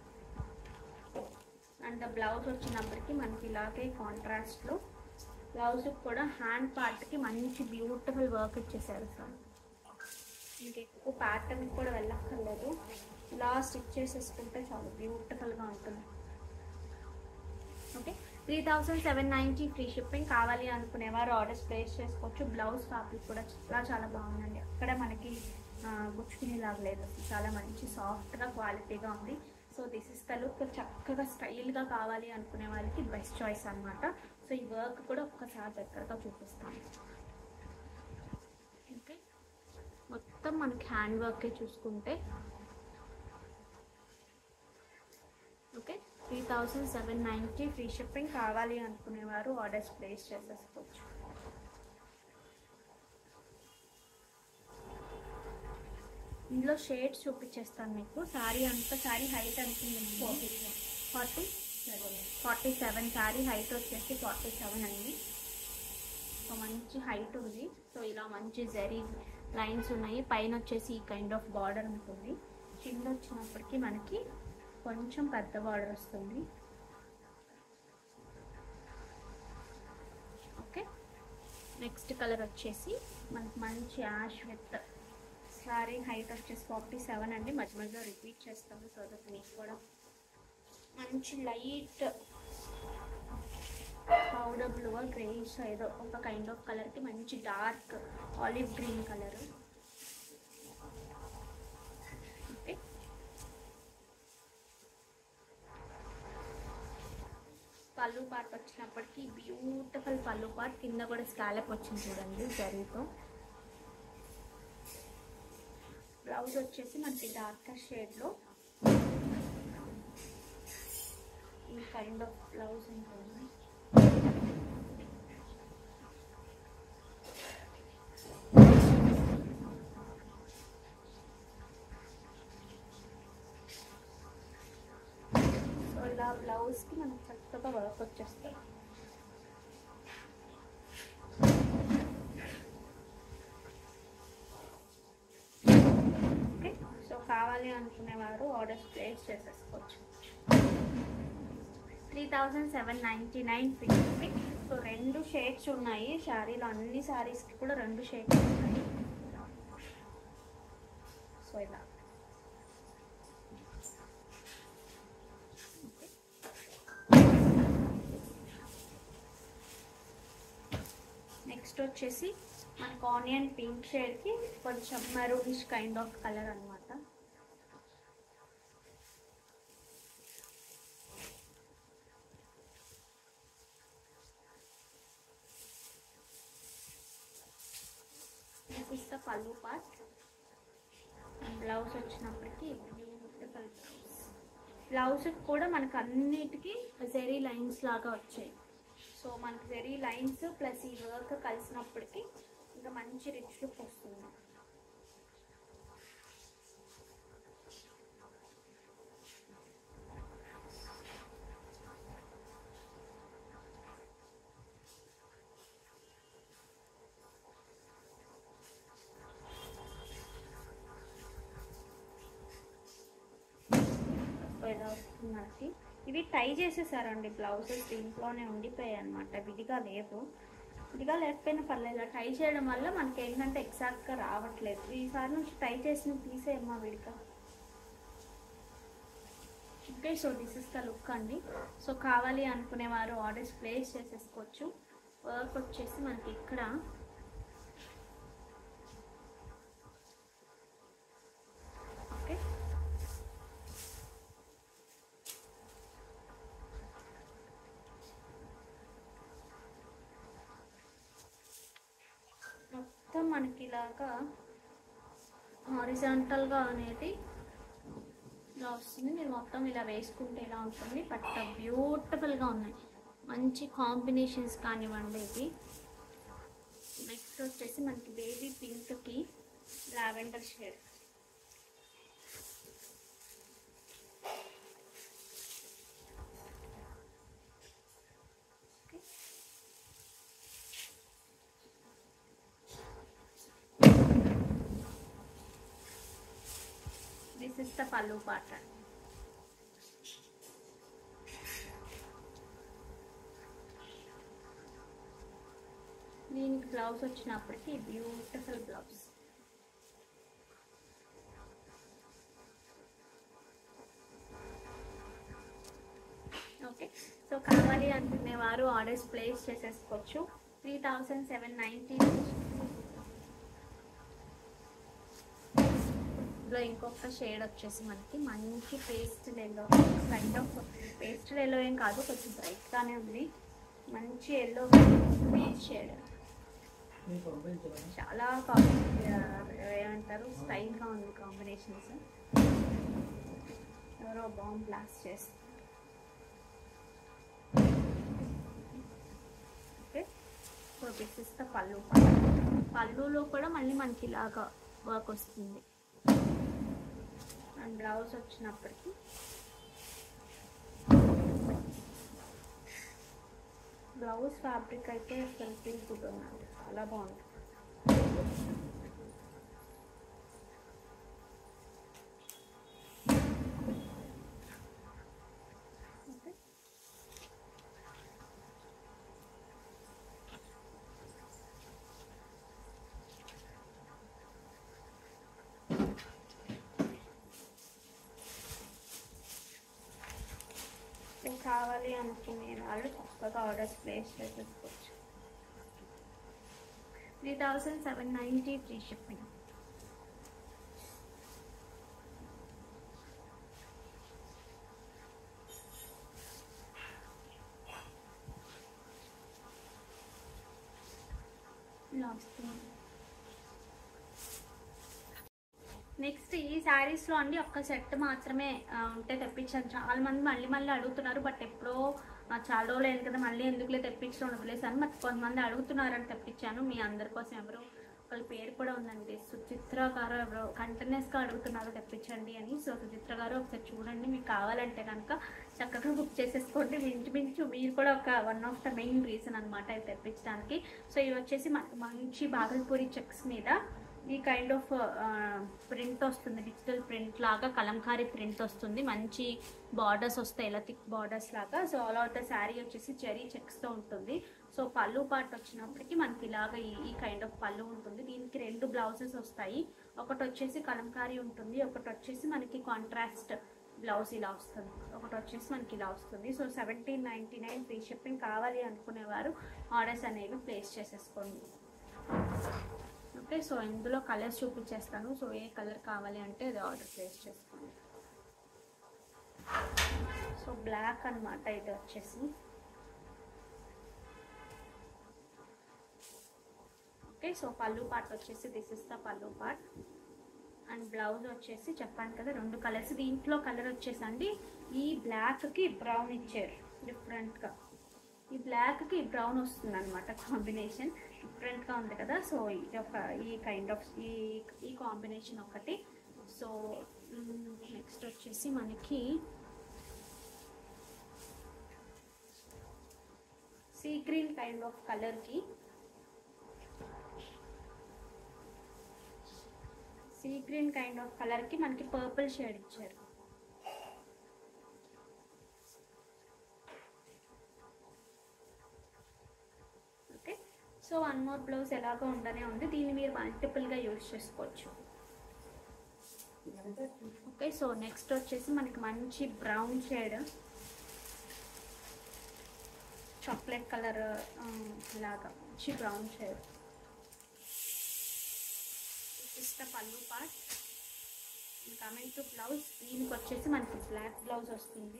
[SPEAKER 1] అండ్ బ్లౌజ్ వచ్చినప్పటికి మనకి ఇలాగే కాంట్రాస్ట్లో బ్లౌజ్ కూడా హ్యాండ్ పార్ట్కి మంచి బ్యూటిఫుల్ వర్క్ ఇచ్చేసారు సార్ ఇంక ఎక్కువ ప్యాటర్న్ కూడా వెళ్ళక్కర్లేదు ఇలా స్టిచ్ చేసేసుకుంటే చాలా బ్యూటిఫుల్గా ఉంటుంది okay three thousand seven ninety free shipping కావాలి అనుకునేవారు ఆర్డర్స్ ప్లేస్ చేసుకోవచ్చు బ్లౌజ్ ఫ్యాబ్రిక్ కూడా చాలా చాలా బాగుందండి అక్కడ మనకి ఆ, గుచ్చుకునేలాగా లేదు అసలు చాలా మంచి సాఫ్ట్గా క్వాలిటీగా ఉంది so this is the look చక్కగా స్టైల్గా కావాలి అనుకునే వాళ్ళకి బెస్ట్ చాయిస్ అన్నమాట సో ఈ వర్క్ కూడా ఒక్కసారి దగ్గరగా చూపిస్తాను ఓకే మొత్తం మనకి హ్యాండ్ వర్కే చూసుకుంటే okay three thousand seven ninety free shipping కావాలి అనుకునేవారు ఆర్డర్స్ ప్లేస్ చేసేసుకోవచ్చు ఇందులో షేడ్స్ చూపించేస్తాను మీకు శారీ అంతా శారీ హైట్ అంటుంది forty forty seven sari height వచ్చేసి ఫార్టీ సెవెన్ అండి సో మంచి హైట్ ఉంది సో ఇలా మంచి జరీ లైన్స్ ఉన్నాయి పైన వచ్చేసి ఈ కైండ్ ఆఫ్ బార్డర్ ఉంటుంది కింద వచ్చినప్పటికీ మనకి కొంచెం పెద్ద బార్డర్ వస్తుంది ఓకే నెక్స్ట్ కలర్ వచ్చేసి మనకి మంచి యాష్ విత్ సారీ హైట్ వచ్చేసి ఫార్టీ సెవెన్ అండి మధ్య మధ్యలో రిపీట్ చేస్తాము సో దట్ మీకు కూడా మంచి లైట్ పౌడర్ బ్లూ గ్రేష్ ఏదో ఒక కైండ్ ఆఫ్ కలర్కి మంచి dark olive green colour okay pallu part వచ్చినప్పటికి బ్యూటిఫుల్ పళ్ళు పార్ట్ కింద కూడా స్కాలప్ వచ్చింది చూడండి జరీతో బ్లౌజ్ వచ్చేసి మనకి డార్కర్ షేడ్లో ఈ కైండ్ ఆఫ్ బ్లౌజ్ ఉంటుంది సో ఇలా బ్లౌజ్కి మనకు చక్కగా వర్క్ వచ్చేస్తుంది ఓకే సో కావాలి అనుకునేవారు ఆర్డర్స్ ప్లేస్ చేసేసుకోవచ్చు three thousand seven ninety nine free shipping so రెండు షేడ్స్ ఉన్నాయి శారీలో అన్ని శారీస్కి కూడా రెండు షేడ్స్ ఉన్నాయి సో ఇలా నెక్స్ట్ వచ్చేసి మనకు ఆనియన్ పింక్ షేడ్కి కొంచెం మెరూనిష్ కైండ్ ఆఫ్ కలర్ అన్నమాట this is the pallu part blouse వచ్చినప్పటికి బ్యూటిఫుల్ బ్లౌజ్ బ్లౌజ్ కూడా మనకు అన్నిటికీ జెరీ లైన్స్ లాగా వచ్చాయి సో మనకి జెరీ లైన్స్ ప్లస్ ఈ వర్క్ కలిసినప్పటికి ఇంకా మంచి రిచ్ లుక్ వస్తుంది సో ఇలా వస్తుంది మనకి ఇవి టై చేసేసారండి బ్లౌజెస్ దీంట్లోనే ఉండిపోయాయి అనమాట విడిగా లేవు విడిగా లేకపోయినా పర్లేదు ఇలా టై చేయడం వల్ల మనకి ఏంటంటే ఎగ్జాక్ట్గా రావట్లేదు ఈసారి నుంచి టై చేసిన తీసేయమ్మా విడిగా okay so this is the look అండి సో కావాలి అనుకునేవారు ఆర్డర్స్ ప్లేస్ చేసేసుకోవచ్చు వర్క్ వచ్చేసి మనకి ఇక్కడ ఓకే మొత్తం మనకి ఇలాగా హారిజాంటల్గా అనేది ఇలా వస్తుంది మీరు మొత్తం ఇలా వేసుకుంటే ఇలా ఉంటుంది బట్ బ్యూటిఫుల్గా ఉన్నాయి మంచి కాంబినేషన్స్ కానివ్వండి ఇది నెక్స్ట్ వచ్చేసి మనకి బేబీ పింక్కి lavender shade this is the pallu part దీనికి బ్లౌజ్ వచ్చినప్పటికి బ్యూటిఫుల్ బ్లౌజ్ ఓకే సో కావాలి అనుకునే వారు ఆర్డర్స్ ప్లేస్ చేసేసుకోవచ్చు త్రీ థౌసండ్ సెవెన్ నైంటీ ఇందులో ఇంకొక షేడ్ వచ్చేసి మనకి మంచి pastel yellow kind of pastel yellow ఏం కాదు కొంచెం బ్రైట్గానే ఉంది మంచి ఎల్లో పీచ్ షేడ్ చాలా కాంబి- ఆ, ఏమంటారు స్టైల్గా ఉంది కాంబినేషన్స్ ఎవరో బాంబ్ బ్లాస్ట్ చేస్తారు okay so this is the pallu పళ్ళులో కూడా మళ్ళీ మనకి ఇలాగా వర్క్ వస్తుంది అండ్ బ్లౌజ్ వచ్చినప్పటికి బ్లౌజ్ ఫ్యాబ్రిక్ అయితే అసలు ఫీల్ గుడ్ ఉందండి చాలా బాగుంది ఓకే ఇంకా కావాలి అనుకునే వాళ్ళు చక్కగా ఆర్డర్స్ ప్లేస్ చేసేసుకోవచ్చు three thousand seven ninety free shipping next ఈ శారీస్లో అండి ఒక్క సెట్ మాత్రమే ఆ, ఉంటే తెప్పించాను చాలా మంది మళ్ళీ మళ్ళీ అడుగుతున్నారు బట్ ఎప్పుడో ఆ, చాలా రోజులు అయింది కదా మళ్ళీ ఎందుకులే తెప్పించడం వదిలేసాను బట్ కొంతమంది అడుగుతున్నారని తెప్పించాను మీ అందరి కోసం ఎవరు ఒకళ్ళ పేరు కూడా ఉందండి సుచిత్ర గారు ఎవరో కంటిన్యూస్గా అడుగుతున్నారు తెప్పించండి అని సో సుచిత్ర గారు ఒకసారి చూడండి మీకు కావాలంటే కనుక చక్కగా బుక్ చేసేసుకోండి ఇంచుమించు మీరు కూడా ఒక one of the main reason అనమాట ఇది తెప్పించడానికి సో ఇవి వచ్చేసి మనకి మంచి బాగల్పూరి చెక్స్ మీద ఈ కైండ్ ఆఫ్ ప్రింట్ వస్తుంది డిజిటల్ ప్రింట్ లాగా కలంకారీ ప్రింట్ వస్తుంది మంచి బార్డర్స్ వస్తాయి ఇలా థిక్ బార్డర్స్ లాగా so all out the sari వచ్చేసి చెరీ చెక్స్తో ఉంటుంది సో పళ్ళు పార్ట్ వచ్చినప్పటికి మనకి ఇలాగ ఈ ఈ కైండ్ ఆఫ్ పళ్ళు ఉంటుంది దీనికి రెండు బ్లౌజెస్ వస్తాయి ఒకటి వచ్చేసి కలంకారీ ఉంటుంది ఒకటి వచ్చేసి మనకి కాంట్రాస్ట్ బ్లౌజ్ ఇలా వస్తుంది ఒకటి వచ్చేసి మనకి ఇలా వస్తుంది so seventeen ninety nine free shipping కావాలి అనుకునేవారు ఆర్డర్స్ అనేవి ప్లేస్ చేసేసుకోండి ఓకే సో ఇందులో కలర్స్ చూపించేస్తాను సో ఏ కలర్ కావాలి అంటే అది ఆర్డర్ ప్లేస్ చేసుకోండి సో బ్లాక్ అన్నమాట ఇది వచ్చేసి ఓకే సో పళ్ళు పార్ట్ వచ్చేసి this is the pallu part and blouse వచ్చేసి చెప్పాను కదా రెండు కలర్స్ దీంట్లో కలర్ వచ్చేసండి ఈ బ్లాక్కి బ్రౌన్ ఇచ్చారు డిఫరెంట్గా ఈ బ్లాక్కి బ్రౌన్ వస్తుంది అనమాట కాంబినేషన్ డిఫరెంట్గా ఉంది కదా సో ఇది ఒక ఈ కైండ్ ఆఫ్ ఈ ఈ కాంబినేషన్ ఒకటి సో నెక్స్ట్ వచ్చేసి మనకి సీ గ్రీన్ కైండ్ ఆఫ్ కలర్కి సీ గ్రీన్ కైండ్ ఆఫ్ కలర్కి మనకి పర్పుల్ షేడ్ ఇచ్చారు okay so one more blouse ఎలాగో ఉండనే ఉంది దీన్ని మీరు మల్టిపుల్గా యూజ్ చేసుకోవచ్చు ఓకే సో నెక్స్ట్ వచ్చేసి మనకి మంచి బ్రౌన్ షేడ్ చాక్లెట్ కలర్ లాగా మంచి బ్రౌన్ షేడ్ ఇష్ట పళ్ళు పార్ట్ కమింగ్ టు బ్లౌజ్ దీనికి వచ్చేసి మనకి బ్లాక్ బ్లౌజ్ వస్తుంది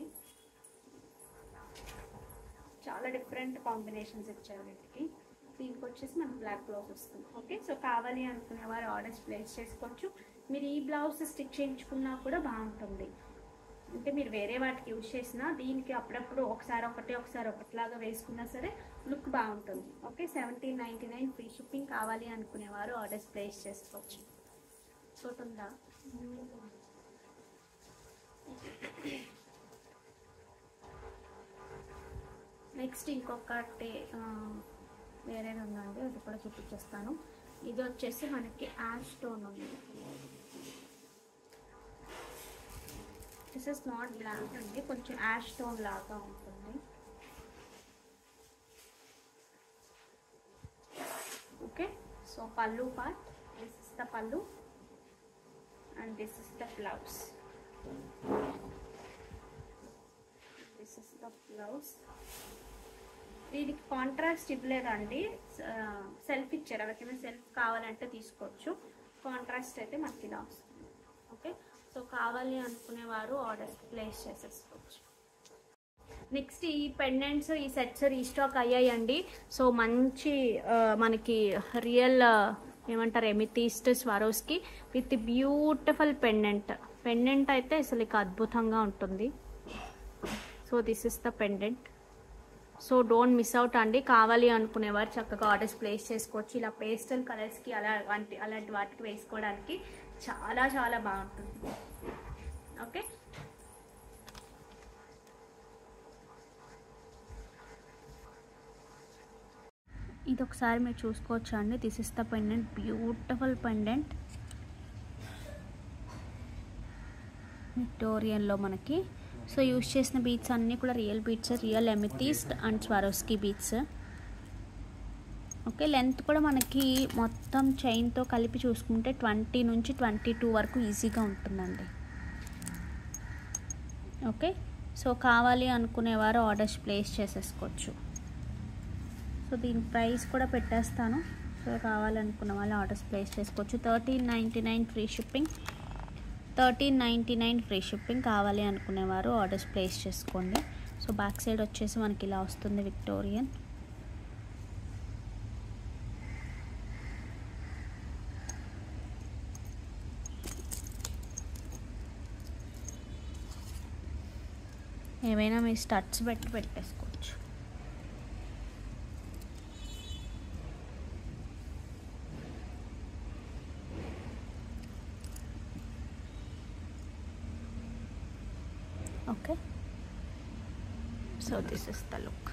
[SPEAKER 1] చాలా డిఫరెంట్ కాంబినేషన్స్ ఇచ్చారు వీటికి దీనికి వచ్చేసి మనకి బ్లాక్ బ్లౌజ్ వస్తుంది ఓకే సో కావాలి అనుకునే వారు ఆర్డర్స్ ప్లేస్ చేసుకోవచ్చు మీరు ఈ బ్లౌజ్ స్టిచ్ చేయించుకున్నా కూడా బాగుంటుంది అంటే మీరు వేరే వాటికి యూజ్ చేసినా దీనికి అప్పుడప్పుడు ఒకసారి ఒకటి ఒకసారి ఒకటిలాగా వేసుకున్నా సరే లుక్ బాగుంటుంది okay seventeen ninety nine free shipping కావాలి అనుకునేవారు ఆర్డర్స్ ప్లేస్ చేసుకోవచ్చు చోటు ఉందా నెక్స్ట్ ఇంకొకటి ఆ, వేరేది ఉందండి అది కూడా చూపించేస్తాను ఇది వచ్చేసి మనకి యాష్ స్టోన్ ఉంది దిస్ ఇస్ నాట్ బ్లాక్ అండి కొంచెం యాష్ స్టోన్ లాగా ఉంటుంది okay so pallu part this is the pallu and this is the blouse this is the blouse దీనికి కాంట్రాస్ట్ ఇవ్వలేదండి సెల్ఫ్ ఇచ్చారు ఎవరికైనా సెల్ఫ్ కావాలంటే తీసుకోవచ్చు కాంట్రాస్ట్ అయితే మనకి ఇలా వస్తుంది ఓకే సో కావాలి అనుకునేవారు ఆర్డర్ ప్లేస్ చేసేసుకోవచ్చు నెక్స్ట్ ఈ పెండెంట్స్ ఈ సెట్స్ రీస్టాక్ అయ్యాయండి సో మంచి ఆ, మనకి రియల్ ఏమంటారు amethyst Swarovski with beautiful pendant pendant అయితే అసలు ఇక అద్భుతంగా ఉంటుంది so this is the pendant so don't miss out అండి కావాలి అనుకునేవారు చక్కగా ఆర్డర్స్ ప్లేస్ చేసుకోవచ్చు ఇలా పేస్టల్ కలర్స్కి అలా వంటి అలాంటి వాటికి వేసుకోవడానికి చాలా చాలా బాగుంటుంది ఓకే
[SPEAKER 2] ఇది ఒకసారి మీరు చూసుకోవచ్చు అండి this is the pendant beautiful pendant విక్టోరియన్లో మనకి సో యూస్ చేసిన బీట్స్ అన్నీ కూడా real beads real amethyst and Swarovski beads okay length కూడా మనకి మొత్తం చైన్తో కలిపి చూసుకుంటే ట్వంటీ నుంచి ట్వంటీ టూ వరకు ఈజీగా ఉంటుందండి ఓకే సో కావాలి అనుకునేవారు ఆర్డర్స్ ప్లేస్ చేసేసుకోవచ్చు సో దీని ప్రైస్ కూడా పెట్టేస్తాను సో కావాలనుకున్న వాళ్ళు ఆర్డర్స్ ప్లేస్ చేసుకోవచ్చు thirteen ninety nine free shipping thirteen ninety nine free shipping కావాలి అనుకునేవారు ఆర్డర్స్ ప్లేస్ చేసుకోండి సో బ్యాక్ సైడ్ వచ్చేసి మనకి ఇలా వస్తుంది విక్టోరియన్ ఏమైనా మీరు స్టడ్స్ పెట్టి పెట్టేసుకోవచ్చు okay so this is the look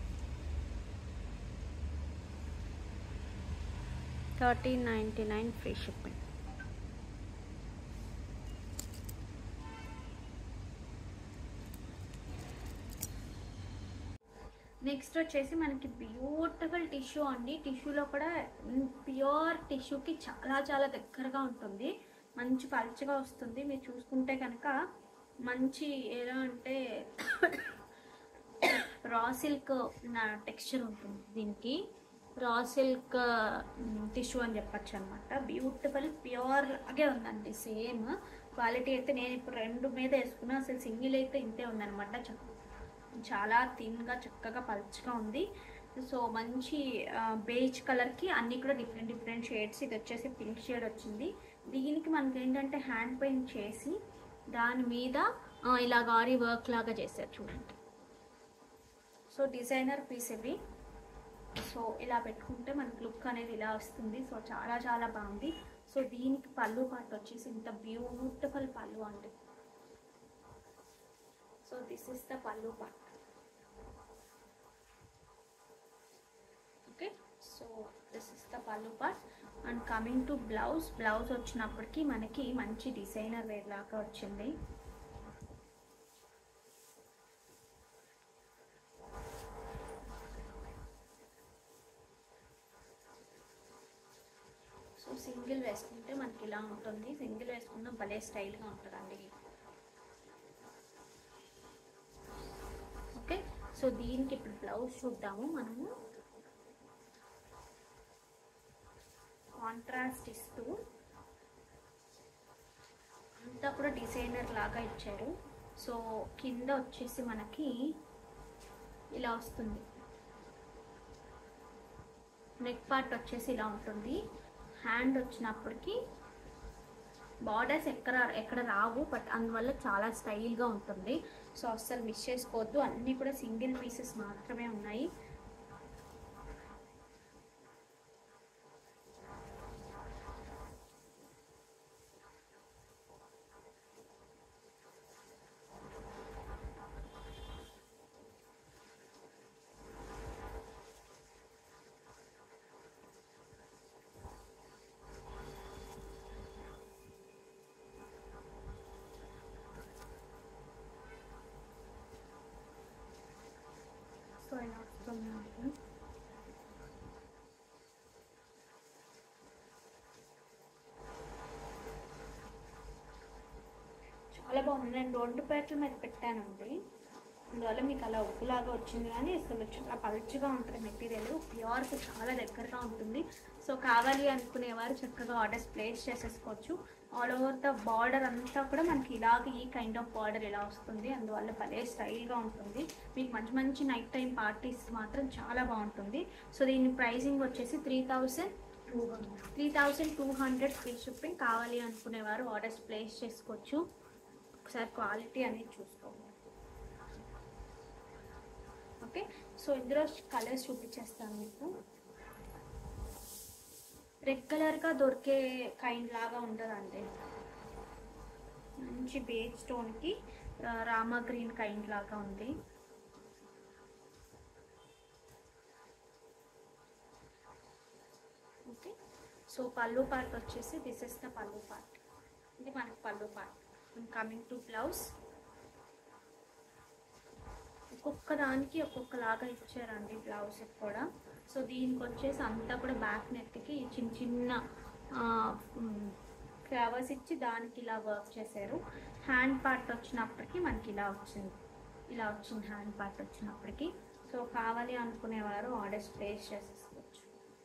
[SPEAKER 2] thirteen ninety nine free shipping
[SPEAKER 1] next వచ్చేసి మనకి బ్యూటిఫుల్ టిష్యూ అండి టిష్యూలో కూడా ప్యూర్ టిష్యూకి చాలా చాలా దగ్గరగా ఉంటుంది మంచి పల్చగా వస్తుంది మీరు చూసుకుంటే కనుక మంచి ఎలా అంటే రా సిల్క్ నా టెక్స్చర్ ఉంటుంది దీనికి రా సిల్క్ టిష్యూ అని చెప్పచ్చు అనమాట బ్యూటిఫుల్ ప్యూర్ లాగే ఉందండి సేమ్ క్వాలిటీ అయితే నేను ఇప్పుడు రెండు మీద వేసుకున్నా అసలు సింగిల్ అయితే ఇంతే ఉందన్నమాట చక్క చాలా థిన్గా చక్కగా పల్చగా ఉంది సో మంచి బేజ్ కలర్కి అన్నీ కూడా డిఫరెంట్ డిఫరెంట్ షేడ్స్ ఇది వచ్చేసి పింక్ షేడ్ వచ్చింది దీనికి మనకి ఏంటంటే హ్యాండ్ పెయింట్ చేసి దాని మీద ఆ, ఇలా గారీ వర్క్ లాగా చేశారు చూడండి సో డిజైనర్ పీస్ ఇవి సో ఇలా పెట్టుకుంటే మనకి లుక్ అనేది ఇలా వస్తుంది సో చాలా చాలా బాగుంది సో దీనికి పళ్ళు పాటు వచ్చేసి ఇంత బ్యూటిఫుల్ పళ్ళు అండి so this is the pallu part okay so this is the pallu part and coming to blouse blouse వచ్చినప్పటికి మనకి మంచి డిజైనర్ వేర్ లాగా వచ్చింది సో సింగిల్ వేసుకుంటే మనకి ఇలా ఉంటుంది సింగిల్ వేసుకున్న భలే స్టైల్గా ఉంటుందండి ఓకే సో దీనికి ఇప్పుడు బ్లౌజ్ చూద్దాము మనము కాంట్రాస్ట్ ఇస్తూ అంతా కూడా డిజైనర్ లాగా ఇచ్చారు సో కింద వచ్చేసి మనకి ఇలా వస్తుంది నెక్ పార్ట్ వచ్చేసి ఇలా ఉంటుంది హ్యాండ్ వచ్చినప్పటికి బార్డర్స్ ఎక్కడ ఎక్కడ రావు బట్ అందువల్ల చాలా స్టైల్గా ఉంటుంది సో అస్సలు మిస్ చేసుకోవద్దు అన్నీ కూడా సింగిల్ పీసెస్ మాత్రమే ఉన్నాయి సో ఇలా వస్తుంది చాలా బాగుంది నేను రెండు పేర్ల మీద పెట్టానండి అందువల్ల మీకు అలా ఉప్పులాగా వచ్చింది కానీ అసలు చాలా పలుచగా ఉంటుంది మెటీరియల్ ప్యూర్కి చాలా దగ్గరగా ఉంటుంది సో కావాలి అనుకునేవారు చక్కగా ఆర్డర్స్ ప్లేస్ చేసేసుకోవచ్చు ఆల్ ఓవర్ ద బార్డర్ అంతా కూడా మనకి ఇలాగ ఈ కైండ్ ఆఫ్ బార్డర్ ఇలా వస్తుంది అందువల్ల భలే స్టైల్గా ఉంటుంది మీకు మంచి మంచి నైట్ టైం పార్టీస్ మాత్రం చాలా బాగుంటుంది సో దీని ప్రైజింగ్ వచ్చేసి three thousand three thousand two hundred free shipping కావాలి అనుకునేవారు ఆర్డర్స్ ప్లేస్ చేసుకోవచ్చు ఒకసారి క్వాలిటీ అనేది చూసుకోవాలి ఓకే సో ఇందులో కలర్స్ చూపించేస్తాను మీకు రెగ్యులర్గా దొరికే కైండ్ లాగా ఉంటుందండి మంచి బేజ్ స్టోన్కి రామా గ్రీన్ కైండ్ లాగా ఉంది ఓకే సో పళ్ళు పార్ట్ వచ్చేసి this is the pallu part ఇది మనకి పళ్ళు పార్ట్ కమింగ్ టు బ్లౌజ్ ఒక్కొక్క దానికి ఒక్కొక్కలాగా ఇచ్చారండి బ్లౌజ్ కూడా సో దీనికి వచ్చేసి అంతా కూడా బ్యాక్ నెక్కి చిన్న చిన్న ఫ్లవర్స్ ఇచ్చి దానికి ఇలా వర్క్ చేశారు హ్యాండ్ పార్ట్ వచ్చినప్పటికి మనకి ఇలా వచ్చింది ఇలా వచ్చింది హ్యాండ్ పార్ట్ వచ్చినప్పటికి సో కావాలి అనుకునేవారు ఆర్డర్స్ ప్లేస్ చేసేసుకోవచ్చు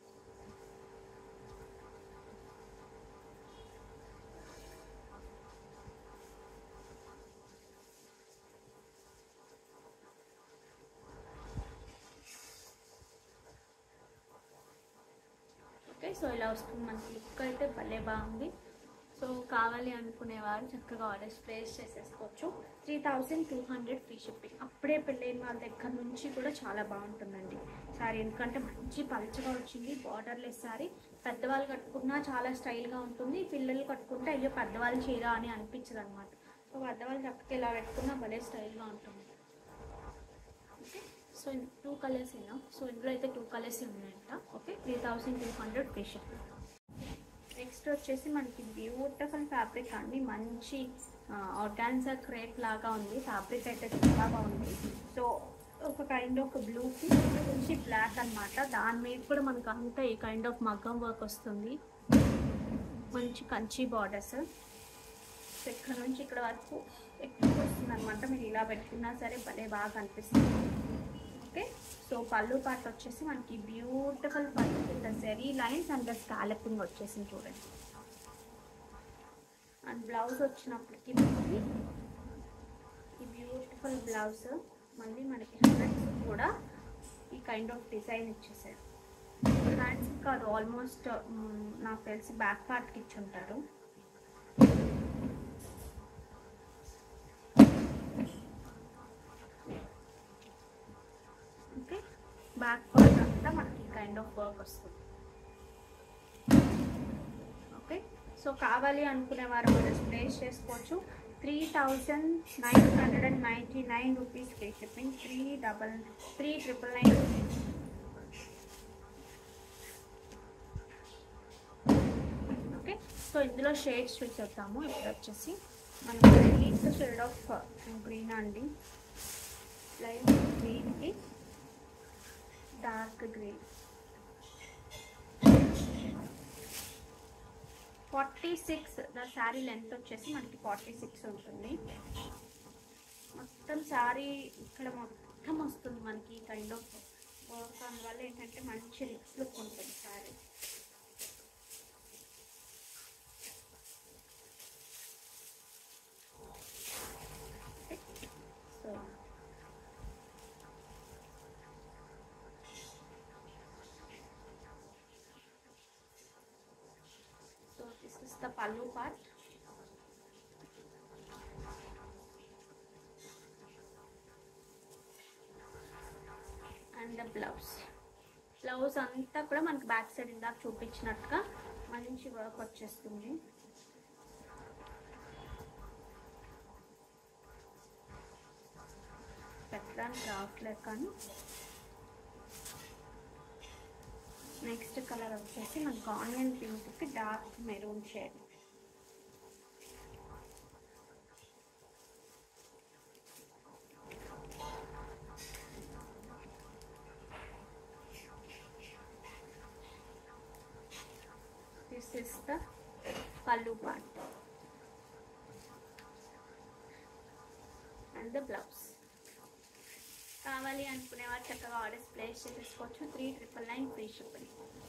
[SPEAKER 1] ఓకే సో ఇలా వస్తుంది మనకి లుక్ అయితే భలే బాగుంది సో కావాలి అనుకునేవారు చక్కగా ఆర్డర్స్ ప్లేస్ చేసేసుకోవచ్చు three thousand two hundred free shipping అప్పుడే పెళ్ళైన వాళ్ళ దగ్గర నుంచి కూడా చాలా బాగుంటుందండి సారీ ఎందుకంటే మంచి పలుచగా వచ్చింది బార్డర్లెస్ సారీ పెద్దవాళ్ళు కట్టుకున్నా చాలా స్టైల్గా ఉంటుంది పిల్లలు కట్టుకుంటే అయ్యో పెద్దవాళ్ళు చీర అని అనిపించదు అనమాట సో పెద్దవాళ్ళు చక్కగా ఇలా పెట్టుకున్నా భలే స్టైల్గా ఉంటుంది ఓకే సో టూ కలర్స్ అయినా సో ఇందులో అయితే టూ కలర్స్ ఉన్నాయంట okay three thousand two hundred free shipping next వచ్చేసి మనకి బ్యూటిఫుల్ ఫ్యాబ్రిక్ అండి మంచి ఆర్గాన్జా క్రేప్ లాగా ఉంది ఫ్యాబ్రిక్ అయితే చాలా బాగుంది సో ఒక కైండ్ ఆఫ్ బ్లూకి మంచి బ్లాక్ అన్నమాట దాని మీద కూడా మనకు అంతా ఈ కైండ్ ఆఫ్ మగ్గం వర్క్ వస్తుంది మంచి కంచి బార్డర్స్ సో ఇక్కడ నుంచి ఇక్కడ వరకు ఎక్కువ వస్తుంది అనమాట మీరు ఇలా పెట్టుకున్నా సరే భలే బాగా అనిపిస్తుంది ఓకే సో పళ్ళు పాట వచ్చేసి మనకి beautiful pallu the zari lines and the scalloping వచ్చేసింది చూడండి అండ్ బ్లౌజ్ వచ్చినప్పటికి మనకి ఈ బ్యూటిఫుల్ బ్లౌజ్ మళ్ళీ మనకి హ్యాండ్స్ కూడా ఈ కైండ్ ఆఫ్ డిజైన్ ఇచ్చేసారు హ్యాండ్స్ కాదు ఆల్మోస్ట్ నాకు తెలిసి బ్యాక్ పార్ట్కి ఇచ్చి ఉంటారు ఓకే బ్యాక్ పార్ట్ అంతా మనకి కైండ్ ఆఫ్ వర్క్ వస్తుంది ఓకే సో కావాలి అనుకునే వారు మనం ప్లేస్ చేసుకోవచ్చు three thousand nine hundred and ninety nine rupees free shipping three double three triple nine okay so ఇందులో షేడ్స్ చూసేద్దాము ఇప్పుడు వచ్చేసి మనకి లైట్ షేడ్ ఆఫ్ గ్రీన్ అండి లైట్ గ్రీన్కి dark green forty six the sari length వచ్చేసి మనకి ఫార్టీ సిక్స్ ఉంటుంది మొత్తం శారీ ఇక్కడ మొత్తం వస్తుంది మనకి కైండ్ ఆఫ్ వర్క్ అందువల్ల ఏంటంటే మంచి రిక్స్ లుక్ ఉంటుంది sari so So this is the pallu part. And the blouse blouse అంతా కూడా మనకి బ్యాక్ సైడ్ ఇందాక చూపించినట్టుగా మంచి వర్క్ వచ్చేస్తుంది పెట్టడానికి రావట్లేదు కానీ నెక్స్ట్ కలర్ వచ్చేసి మనకు ఆనియన్ పింక్కి dark maroon shade this is the pallu part and the blouse కావాలి అనుకునే వారు చక్కగా ఆర్డర్స్ ప్లేస్ చేసేసుకోవచ్చు three triple nine free shipping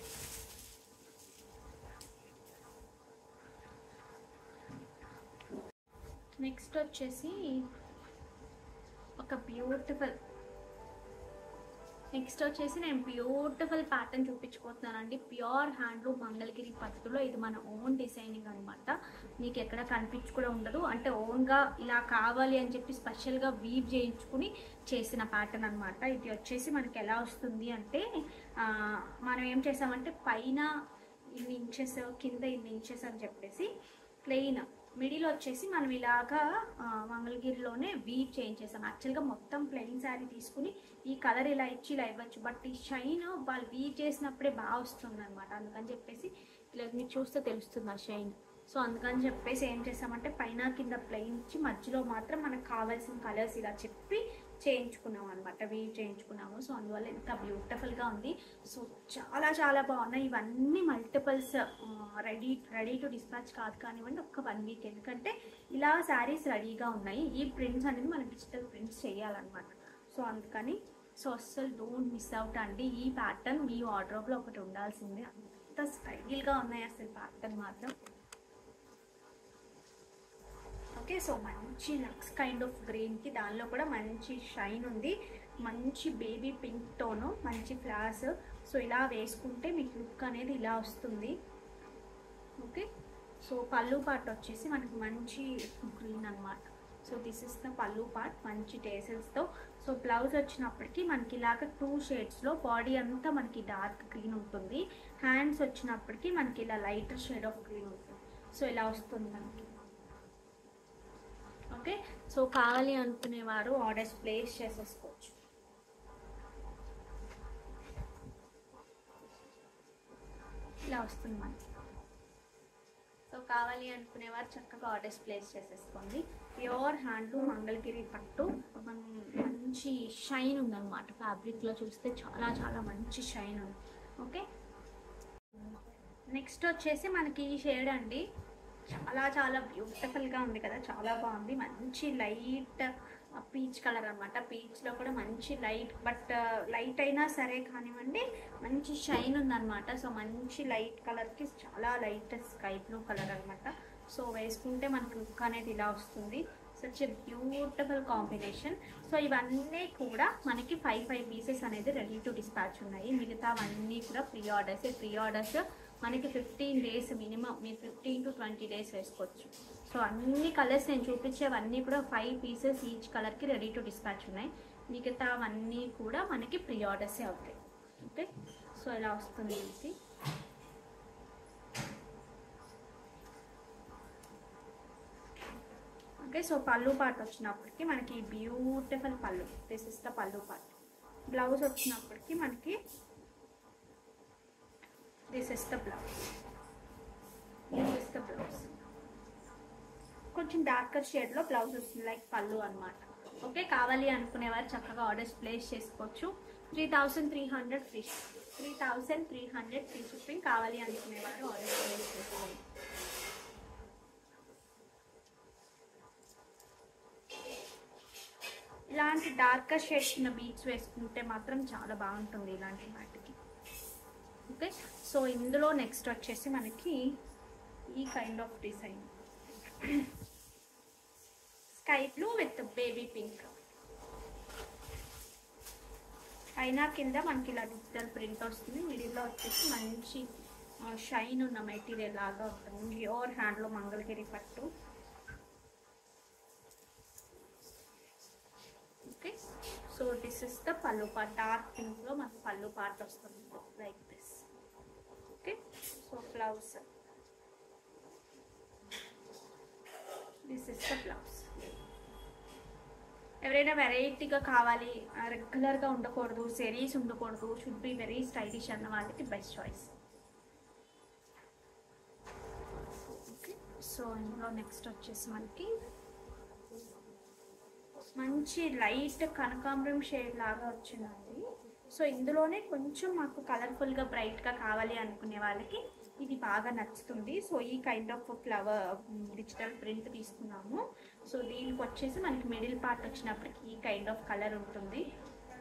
[SPEAKER 1] next వచ్చేసి ఒక బ్యూటిఫుల్ నెక్స్ట్ వచ్చేసి నేను బ్యూటిఫుల్ ప్యాటర్న్ చూపించుకోతున్నానండి ప్యూర్ హ్యాండ్లూమ్ మంగళగిరి పట్టులో ఇది మన ఓన్ డిజైనింగ్ అనమాట మీకు ఎక్కడ కనిపించి కూడా ఉండదు అంటే ఓన్గా ఇలా కావాలి అని చెప్పి స్పెషల్గా వీవ్ చేయించుకుని చేసిన ప్యాటర్న్ అనమాట ఇది వచ్చేసి మనకి ఎలా వస్తుంది అంటే ఆ, మనం ఏం చేసామంటే పైన ఇన్ని ఇంచెస్ కింద ఇన్ని ఇంచెస్ అని చెప్పేసి ప్లెయిన్ మిడిల్ వచ్చేసి మనం ఇలాగా ఆ, మంగళగిరిలోనే వీవ్ చేంజ్ చేసాం యాక్చువల్గా మొత్తం ప్లెయిన్ శారీ తీసుకుని ఈ కలర్ ఇలా ఇచ్చి ఇలా ఇవ్వచ్చు బట్ ఈ షైన్ వాళ్ళు వీవ్ చేసినప్పుడే బాగా వస్తుంది అనమాట అందుకని చెప్పేసి ఇలా మీరు చూస్తే తెలుస్తుంది ఆ షైన్ సో అందుకని చెప్పేసి ఏం చేసామంటే పైన కింద ప్లెయిన్ ఇచ్చి మధ్యలో మాత్రం మనకు కావాల్సిన కలర్స్ ఇలా చెప్పి చేయించుకున్నాం అనమాట వీవ్ చేయించుకున్నాము సో అందువల్ల ఎంత బ్యూటిఫుల్గా ఉంది సో చాలా చాలా బాగున్నాయి ఇవన్నీ multiples ready ready to dispatch కాదు కానివ్వండి ఒక్క వన్ వీక్ ఎందుకంటే ఇలా శారీస్ రెడీగా ఉన్నాయి ఈ ప్రింట్స్ అనేది మనం డిజిటల్ ప్రింట్స్ చేయాలన్నమాట సో అందుకని సో అస్సలు డోంట్ మిస్ అవుట్ అండి ఈ ప్యాటర్న్ మీ వార్డ్రోబ్లో ఒకటి ఉండాల్సిందే అంత స్టైల్గా ఉన్నాయి అసలు ప్యాటర్న్ మాత్రం ఓకే సో మంచి లక్స్ కైండ్ ఆఫ్ గ్రీన్కి దానిలో కూడా మంచి షైన్ ఉంది మంచి బేబీ పింక్ టోను మంచి ఫ్లాస్ సో ఇలా వేసుకుంటే మీకు లుక్ అనేది ఇలా వస్తుంది ఓకే సో పళ్ళు పార్ట్ వచ్చేసి మనకి మంచి గ్రీన్ అన్నమాట so this is the pallu part మంచి టేసెస్తో సో బ్లౌజ్ వచ్చినప్పటికి మనకి ఇలాగ టూ షేడ్స్లో బాడీ అంతా మనకి డార్క్ గ్రీన్ ఉంటుంది హ్యాండ్స్ వచ్చినప్పటికి మనకి ఇలా లైటర్ షేడ్ ఆఫ్ గ్రీన్ ఉంటుంది సో ఇలా వస్తుంది మనకి ఓకే సో కావాలి అనుకునేవారు ఆర్డర్స్ ప్లేస్ చేసేసుకోవచ్చు ఇలా వస్తుంది మనకి సో కావాలి అనుకునేవారు చక్కగా ఆర్డర్స్ ప్లేస్ చేసేసుకోండి ప్యూర్ హ్యాండ్లూమ్ మంగళగిరి పట్టు మనం మంచి షైన్ ఉందన్నమాట ఫ్యాబ్రిక్లో చూస్తే చాలా చాలా మంచి షైన్ ఉంది ఓకే నెక్స్ట్ వచ్చేసి మనకి ఈ షేడ్ అండి చాలా చాలా బ్యూటిఫుల్గా ఉంది కదా చాలా బాగుంది మంచి లైట్ పీచ్ కలర్ అనమాట పీచ్లో కూడా మంచి లైట్ బట్ లైట్ అయినా సరే కానివ్వండి మంచి షైన్ ఉందన్నమాట సో మంచి లైట్ కలర్కి చాలా లైట్ స్కై బ్లూ కలర్ అనమాట సో వేసుకుంటే మనకు లుక్ అనేది ఇలా వస్తుంది such a beautiful combination so ఇవన్నీ కూడా మనకి ఫైవ్ ఫైవ్ పీసెస్ అనేది రెడీ టు డిస్పాచ్ ఉన్నాయి మిగతావన్నీ కూడా ప్రీ ఆర్డర్స్ ప్రీ ఆర్డర్స్ మనకి ఫిఫ్టీన్ డేస్ మినిమం మీరు ఫిఫ్టీన్ టు ట్వంటీ డేస్ వేసుకోవచ్చు సో అన్ని కలర్స్ నేను చూపించేవన్నీ కూడా ఫైవ్ పీసెస్ ఈచ్ కలర్కి రెడీ టు డిస్పాచ్ ఉన్నాయి మిగతావన్నీ కూడా మనకి ప్రీ ఆర్డర్సే అవుతాయి ఓకే సో ఇలా వస్తుంది ఇది ఓకే సో పళ్ళు పార్ట్ వచ్చినప్పటికి మనకి beautiful pallu this is the pallu part blouse వచ్చినప్పటికి మనకి this is the blouse this is the blouse కొంచెం డార్కర్ షేడ్లో బ్లౌజ్ వస్తుంది లైక్ పళ్ళు అనమాట ఓకే కావాలి అనుకునేవారు చక్కగా ఆర్డర్స్ ప్లేస్ చేసుకోవచ్చు three thousand three hundred free three thousand three hundred free shipping కావాలి అనుకునేవారు ఆర్డర్స్ ప్లేస్ చేసుకోండి ఇలాంటి డార్కర్ షేడ్స్ ఉన్న బీట్స్ వేసుకుంటే మాత్రం చాలా బాగుంటుంది ఇలాంటి వాటికి ఓకే సో ఇందులో నెక్స్ట్ వచ్చేసి మనకి ఈ kind of design sky blue with baby pink అయినా కింద మనకి ఇలా డిజిటల్ ప్రింట్ వస్తుంది మిడిల్లో వచ్చేసి మంచి షైన్ ఉన్న మెటీరియల్ లాగా ఉంటుంది ప్యూర్ హ్యాండ్లో మంగళగిరి పట్టు okay so this is the pallu part dark పింక్లో మనకు పళ్ళు పార్ట్ వస్తుంది like this okay so blouse this is the blouse ఎవరైనా వెరైటీగా కావాలి రెగ్యులర్గా ఉండకూడదు సెరీస్ ఉండకూడదు షుడ్ బి వెరీ స్టైలిష్ అన్న వాళ్ళకి బెస్ట్ చాయిస్ ఓకే సో ఇందులో నెక్స్ట్ వచ్చేసి మనకి మంచి లైట్ కనకాంబరం షేడ్ లాగా వచ్చిందండి సో ఇందులోనే కొంచెం మాకు కలర్ఫుల్గా బ్రైట్గా కావాలి అనుకునే వాళ్ళకి ఇది బాగా నచ్చుతుంది సో ఈ kind of flower digital print తీసుకున్నాము సో దీనికి వచ్చేసి మనకి మిడిల్ పార్ట్ వచ్చినప్పటికి ఈ కైండ్ ఆఫ్ కలర్ ఉంటుంది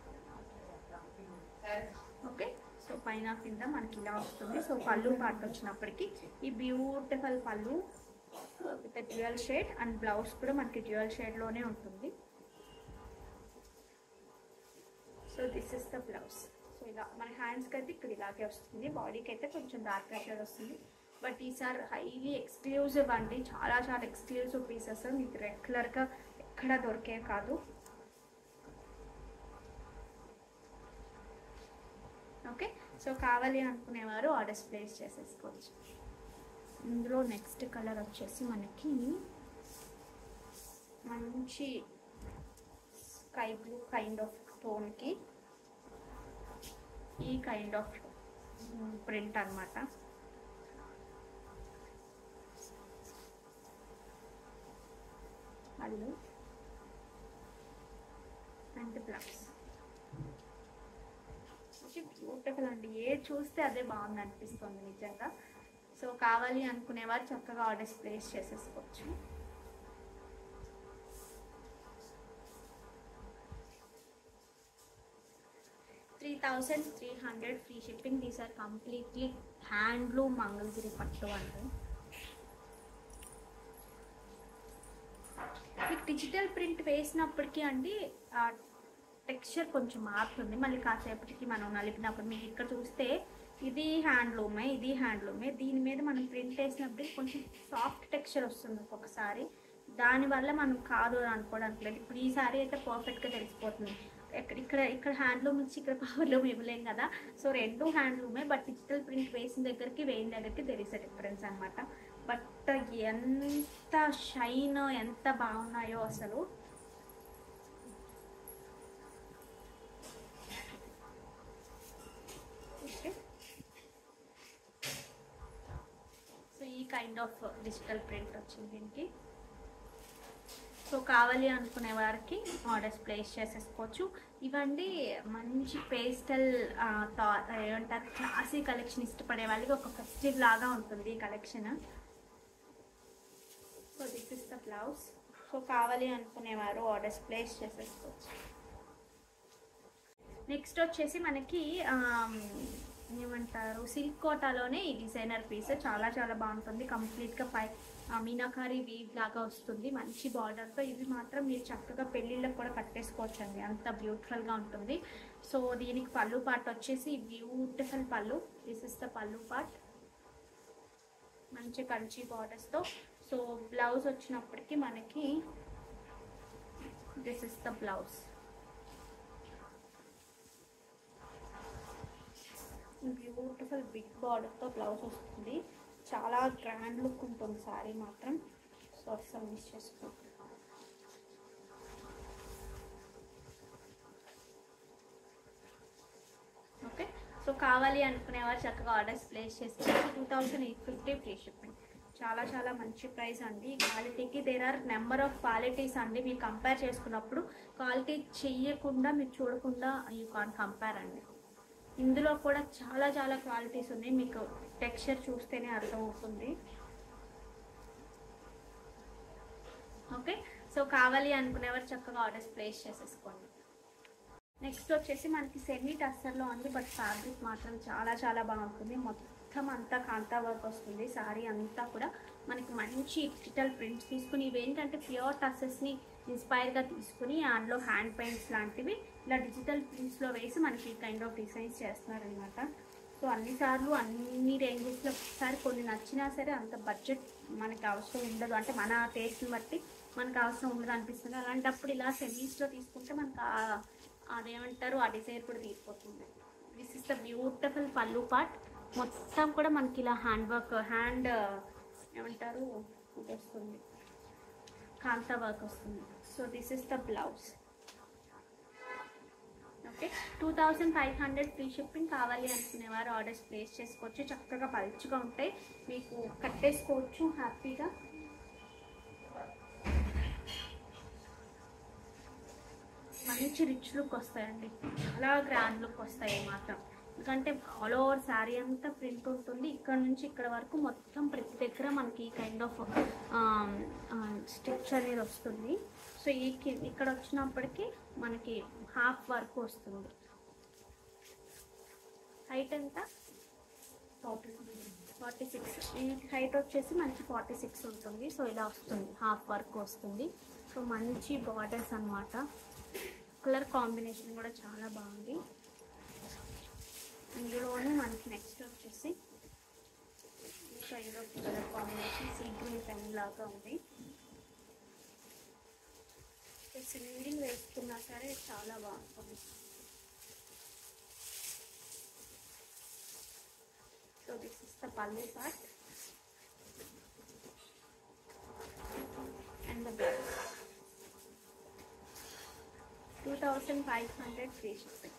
[SPEAKER 1] ఓకే సో పైన కింద మనకి ఇలా వస్తుంది సో పళ్ళు పార్ట్ వచ్చినప్పటికి ఈ beautiful pallu with dual shade and blouse కూడా మనకి డ్యూయల్ షేడ్లోనే ఉంటుంది so this is the blouse so ఇలా మన హ్యాండ్స్కి అయితే ఇక్కడ ఇలాగే వస్తుంది బాడీకి అయితే కొంచెం డార్క్ షేడ్ వస్తుంది బట్ ఈసారి హైలీ ఎక్స్క్లూజివ్ అండి చాలా చాలా ఎక్స్క్లూజివ్ పీసెస్ మీకు రెగ్యులర్గా ఎక్కడ దొరికే కాదు ఓకే సో కావాలి అనుకునేవారు ఆర్డర్స్ ప్లేస్ చేసేసుకోవచ్చు ఇందులో నెక్స్ట్ కలర్ వచ్చేసి మనకి మంచి స్కై బ్లూ కైండ్ ఆఫ్ టోన్కి ఈ కైండ్ ఆఫ్ ప్రింట్ అన్నమాట పళ్ళు అండ్ బ్లౌజ్ బ్యూటిఫుల్ అండి ఏ చూస్తే అదే బాగుంది అనిపిస్తుంది నిజంగా సో కావాలి అనుకునేవారు చక్కగా ఆర్డర్స్ ప్లేస్ చేసేసుకోవచ్చు three thousand three hundred free shipping these are completely handloom Mangalagiri పట్టు అండి మీకు డిజిటల్ ప్రింట్ వేసినప్పటికీ అండి టెక్స్చర్ కొంచెం మారుతుంది మళ్ళీ కాసేపటికి మనం నలిపినప్పుడు మీకు ఇక్కడ చూస్తే ఇది హ్యాండ్లూమే ఇది హ్యాండ్లూమే దీని మీద మనం ప్రింట్ వేసినప్పుడు కొంచెం సాఫ్ట్ టెక్స్చర్ వస్తుంది ఒక్కొక్కసారి దానివల్ల మనం కాదు అని అనుకోవడానికి లేదు ఇప్పుడు ఈ సారీ అయితే పర్ఫెక్ట్గా తెలిసిపోతుంది ఎక్కడ ఇక్కడ ఇక్కడ హ్యాండ్లూమ్ ఇచ్చి ఇక్కడ పవర్లూమ్ ఇవ్వలేం కదా సో రెండు హ్యాండ్లూమే బట్ డిజిటల్ ప్రింట్ వేసిన దగ్గరికి వేయిన దగ్గరికి దెర్ ఇస్ అ డిఫరెన్స్ అనమాట బట్ ఎంత షైన్ ఎంత బాగున్నాయో అసలు ఓకే సో ఈ కైండ్ ఆఫ్ డిజిటల్ ప్రింట్ వచ్చింది దీనికి సో కావాలి అనుకునే వారికి ఆర్డర్స్ ప్లేస్ చేసేసుకోవచ్చు ఇవండి మంచి పేస్టల్ ఏమంటారు క్లాసీ కలెక్షన్ ఇష్టపడే వాళ్ళకి ఒక ఫెస్టివ్ లాగా ఉంటుంది ఈ collection so this is the blouse so కావాలి అనుకునేవారు ఆర్డర్స్ ప్లేస్ చేసేసుకోవచ్చు నెక్స్ట్ వచ్చేసి మనకి ఆమ్, ఏమంటారు సిల్క్ కోటాలోనే ఈ డిజైనర్ పీస్ చాలా చాలా బాగుంటుంది కంప్లీట్గా పై ఆ, మీనాకారి వీవ్ లాగా వస్తుంది మంచి బార్డర్తో ఇవి మాత్రం మీరు చక్కగా పెళ్ళిళ్ళకి కూడా కట్టేసుకోవచ్చు అండి అంత బ్యూటిఫుల్గా ఉంటుంది సో దీనికి పళ్ళు పార్ట్ వచ్చేసి beautiful pallu this is the pallu part మంచి కంచి బార్డర్స్తో సో బ్లౌజ్ వచ్చినప్పటికీ మనకి this is the blouse beautiful big బార్డర్తో బ్లౌజ్ వస్తుంది చాలా గ్రాండ్ లుక్ ఉంటుంది సారీ మాత్రం సో అస్సలు మిస్ చేసుకో ఓకే సో కావాలి అనుకునేవారు చక్కగా ఆర్డర్స్ ప్లేస్ చేసుకోవచ్చు two thousand eight fifty free shipping చాలా చాలా మంచి ప్రైస్ అండి క్వాలిటీకి there are number of qualities అండి మీరు కంపేర్ చేసుకున్నప్పుడు క్వాలిటీ చెయ్యకుండా మీరు చూడకుండా యూ కాన్ కంపేర్ అండి ఇందులో కూడా చాలా చాలా క్వాలిటీస్ ఉన్నాయి మీకు టెక్స్చర్ చూస్తేనే అర్థమవుతుంది ఓకే సో కావాలి అనుకునేవారు చక్కగా ఆర్డర్స్ ప్లేస్ చేసేసుకోండి నెక్స్ట్ వచ్చేసి మనకి సెమీ టస్సర్లో ఉంది బట్ ఫ్యాబ్రిక్ మాత్రం చాలా చాలా బాగుంటుంది మొత్తం అంతా కాంతా వర్క్ వస్తుంది సారీ అంతా కూడా మనకి మంచి డిజిటల్ ప్రింట్స్ తీసుకుని ఇవి ఏంటంటే ప్యూర్ టస్సెస్ని ఇన్స్పైర్గా తీసుకుని అందులో హ్యాండ్ పెయింట్స్ లాంటివి ఇలా డిజిటల్ ప్రింట్స్లో వేసి మనకి ఈ కైండ్ ఆఫ్ డిజైన్స్ చేస్తున్నారనమాట సో అన్నిసార్లు అన్ని రేంజెస్లో ఒకసారి కొన్ని నచ్చినా సరే అంత బడ్జెట్ మనకి అవసరం ఉండదు అంటే మన టేస్ట్ని బట్టి మనకు అవసరం ఉండదు అనిపిస్తుంది అలాంటప్పుడు ఇలా సెమీస్లో తీసుకుంటే మనకు ఆ- అదేమంటారు ఆ డిజైర్ కూడా తీరిపోతుంది this is the beautiful pallu part మొత్తం కూడా మనకి ఇలా హ్యాండ్ వర్క్ హ్యాండ్ ఏమంటారు ఇది వస్తుంది కాంతా వర్క్ వస్తుంది so this is the blouse okay two thousand five hundred free shipping కావాలి అనుకునేవారు ఆర్డర్స్ ప్లేస్ చేసుకోవచ్చు చక్కగా పలుచుగా ఉంటాయి మీకు కట్టేసుకోవచ్చు హ్యాపీగా మంచి రిచ్ లుక్ వస్తాయండి చాలా గ్రాండ్ లుక్ వస్తాయి మాత్రం ఎందుకంటే ఆల్ ఓవర్ శారీ అంతా ప్రింట్ ఉంటుంది ఇక్కడ నుంచి ఇక్కడ వరకు మొత్తం ప్రతి దగ్గర మనకి కైండ్ ఆఫ్ స్టిచ్ అనేది వస్తుంది సో ఈ కి- ఇక్కడ వచ్చినప్పటికీ మనకి హాఫ్ వరకు వస్తుంది హైట్ ఎంత ఫార్టీ సిక్స్ ఈ హైట్ వచ్చేసి మనకి ఫార్టీ సిక్స్ ఉంటుంది సో ఇలా వస్తుంది హాఫ్ వర్క్ వస్తుంది సో మంచి బార్డర్స్ అన్నమాట కలర్ కాంబినేషన్ కూడా చాలా బాగుంది ఇందులోనే మనకి నెక్స్ట్ వచ్చేసి ఇంకా ఏదో colour combination sea green pen లాగా ఉంది సింగిల్ వేసుకున్నా సరే చాలా బాగుంటుంది so this is the pallu part and the blouse two thousand five hundred free shipping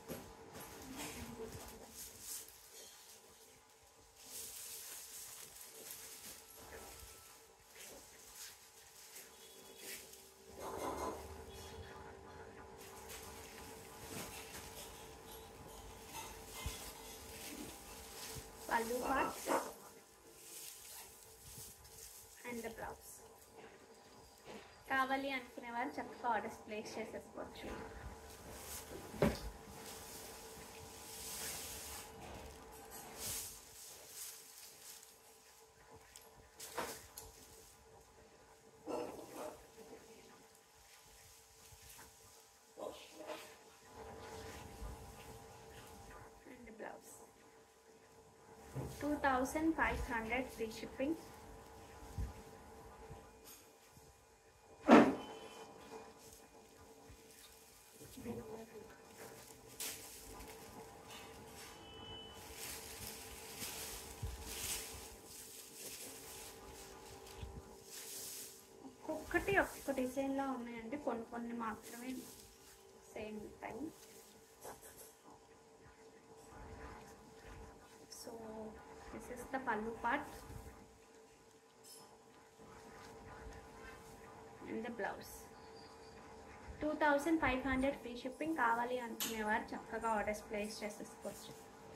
[SPEAKER 1] pallu part and the blouse కావాలి అనుకునే వారు చక్కగా ఆర్డర్స్ ప్లేస్ చేసేసుకోవచ్చు and blouse two thousand five hundred free shipping ఒక్కొక్కటి ఒక్కొక్క డిజైన్లో ఉన్నాయండి కొన్ని కొన్ని మాత్రమే same time so this is the pallu part and the blouse two thousand five hundred free shipping కావాలి అనుకునేవారు చక్కగా ఆర్డర్స్ ప్లేస్ చేసేసుకోవచ్చు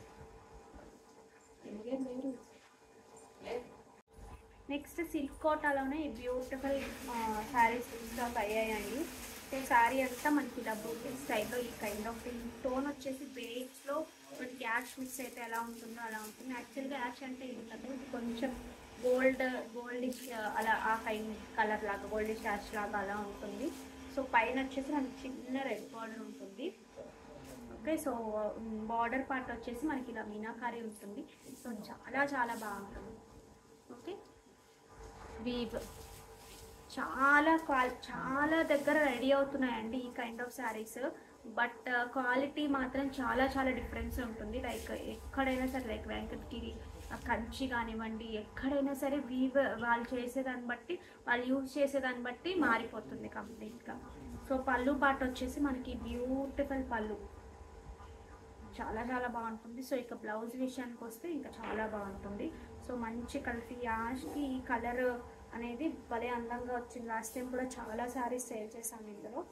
[SPEAKER 1] నెక్స్ట్ సిల్క్ కోటాలోనే ఈ బ్యూటిఫుల్ శారీస్ స్టాక్ అయ్యాయండి సో శారీ అంతా మనకి ఇలా బూటీ స్టైల్లో ఈ కైండ్ ఆఫ్ టోన్ వచ్చేసి బేస్లో మనకి యాష్ మిక్స్ అయితే ఎలా ఉంటుందో అలా ఉంటుంది యాక్చువల్గా యాష్ అంటే ఇది కదా ఇది కొంచెం గోల్డ్ గోల్డిష్ అలా ఆ కైండ్ కలర్ లాగా గోల్డిష్ యాష్ లాగా అలా ఉంటుంది సో పైన వచ్చేసి మనకి చిన్న రెడ్ బార్డర్ ఉంటుంది ఓకే సో బార్డర్ పార్ట్ వచ్చేసి మనకి ఇలా మీనాకారి ఉంటుంది సో చాలా చాలా బాగుంటుంది ఓకే వీవ్ చాలా క్వాల్ చాలా దగ్గర రెడీ అవుతున్నాయండి ఈ kind of saris but quality మాత్రం చాలా చాలా డిఫరెన్స్ ఉంటుంది లైక్ ఎక్కడైనా సరే లైక్ వెంకటగిరి ఆ కంచి కానివ్వండి ఎక్కడైనా సరే వీవ్ వాళ్ళు చేసేదాన్ని బట్టి వాళ్ళు యూజ్ చేసేదాన్ని బట్టి మారిపోతుంది కంప్లీట్గా సో పళ్ళు పాట వచ్చేసి మనకి బ్యూటిఫుల్ పళ్ళు చాలా చాలా బాగుంటుంది సో ఇక బ్లౌజ్ విషయానికి వస్తే ఇంకా చాలా బాగుంటుంది సో మంచి కలర్ యాష్కి ఈ కలర్ అనేది భలే అందంగా వచ్చింది లాస్ట్ టైం కూడా చాలా సారీస్ సేల్ చేశాను ఇందులో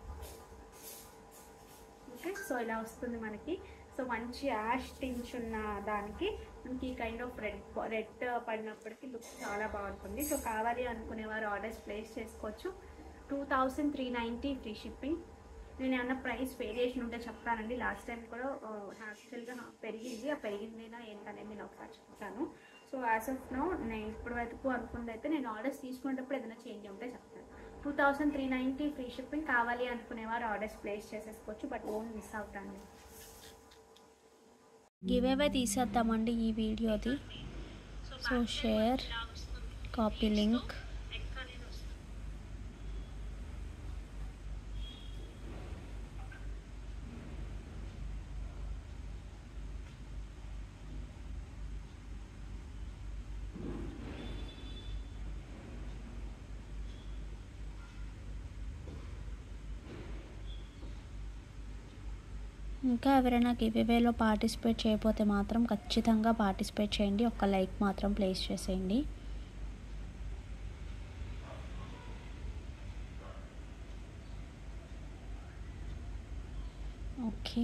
[SPEAKER 1] ఓకే సో ఇలా వస్తుంది మనకి సో మంచి యాష్ టించ్ ఉన్న దానికి మనకి ఈ కైండ్ ఆఫ్ రెడ్ రెడ్ పడినప్పటికీ లుక్ చాలా బాగుంటుంది సో కావాలి అనుకునేవారు ఆర్డర్స్ ప్లేస్ చేసుకోవచ్చు two thousand three ninety free shipping నేను ఏమన్నా ప్రైస్ వేరియేషన్ ఉంటే చెప్తానండి లాస్ట్ టైం కూడా యాక్చువల్గా పెరిగింది ఆ పెరిగిందేనా ఏంటనేది నేను ఒకసారి చెప్తాను సో యాజ్ ఆఫ్ నో నేను ఇప్పుడు వరకు అనుకుంది అయితే నేను ఆర్డర్స్ తీసుకునేటప్పుడు ఏదైనా చేంజ్ ఉంటే చెప్తాను two thousand three ninety free shipping కావాలి అనుకునేవారు ఆర్డర్స్ ప్లేస్ చేసేసుకోవచ్చు బట్ ఓన్ మిస్ అవుతాను
[SPEAKER 2] గివ్ అవే తీసేద్దామండి ఈ వీడియోది సో షేర్ కాపీ లింక్ ఇంకా ఎవరైనా గివ్వేలో పార్టిసిపేట్ చేయకపోతే మాత్రం ఖచ్చితంగా పార్టిసిపేట్ చేయండి ఒక లైక్ మాత్రం ప్లేస్ చేసేయండి okay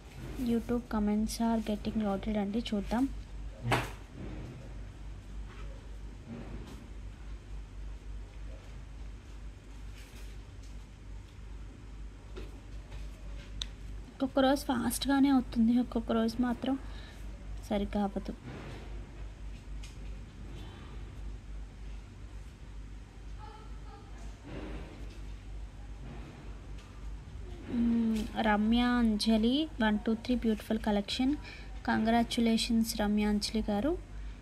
[SPEAKER 2] YouTube comments are getting loaded అండి చూద్దాం ఒక్కొక్క రోజు ఫాస్ట్గానే అవుతుంది ఒక్కొక్క రోజు మాత్రం సరిగ్గా అవ్వదు మ్మ్, Ramya Anjali one two three beautiful collection congratulations Ramya Anjali గారు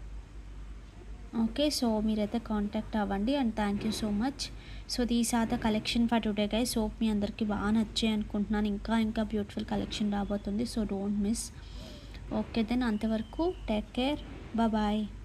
[SPEAKER 2] ఓకే సో మీరైతే కాంటాక్ట్ అవ్వండి and thank you so much so these are the collection for today guys hope మీ అందరికీ బాగా నచ్చాయి అనుకుంటున్నాను ఇంకా ఇంకా బ్యూటిఫుల్ కలెక్షన్ రాబోతుంది so don't miss okay then అంతవరకు టేక్ కేర్ బాయ్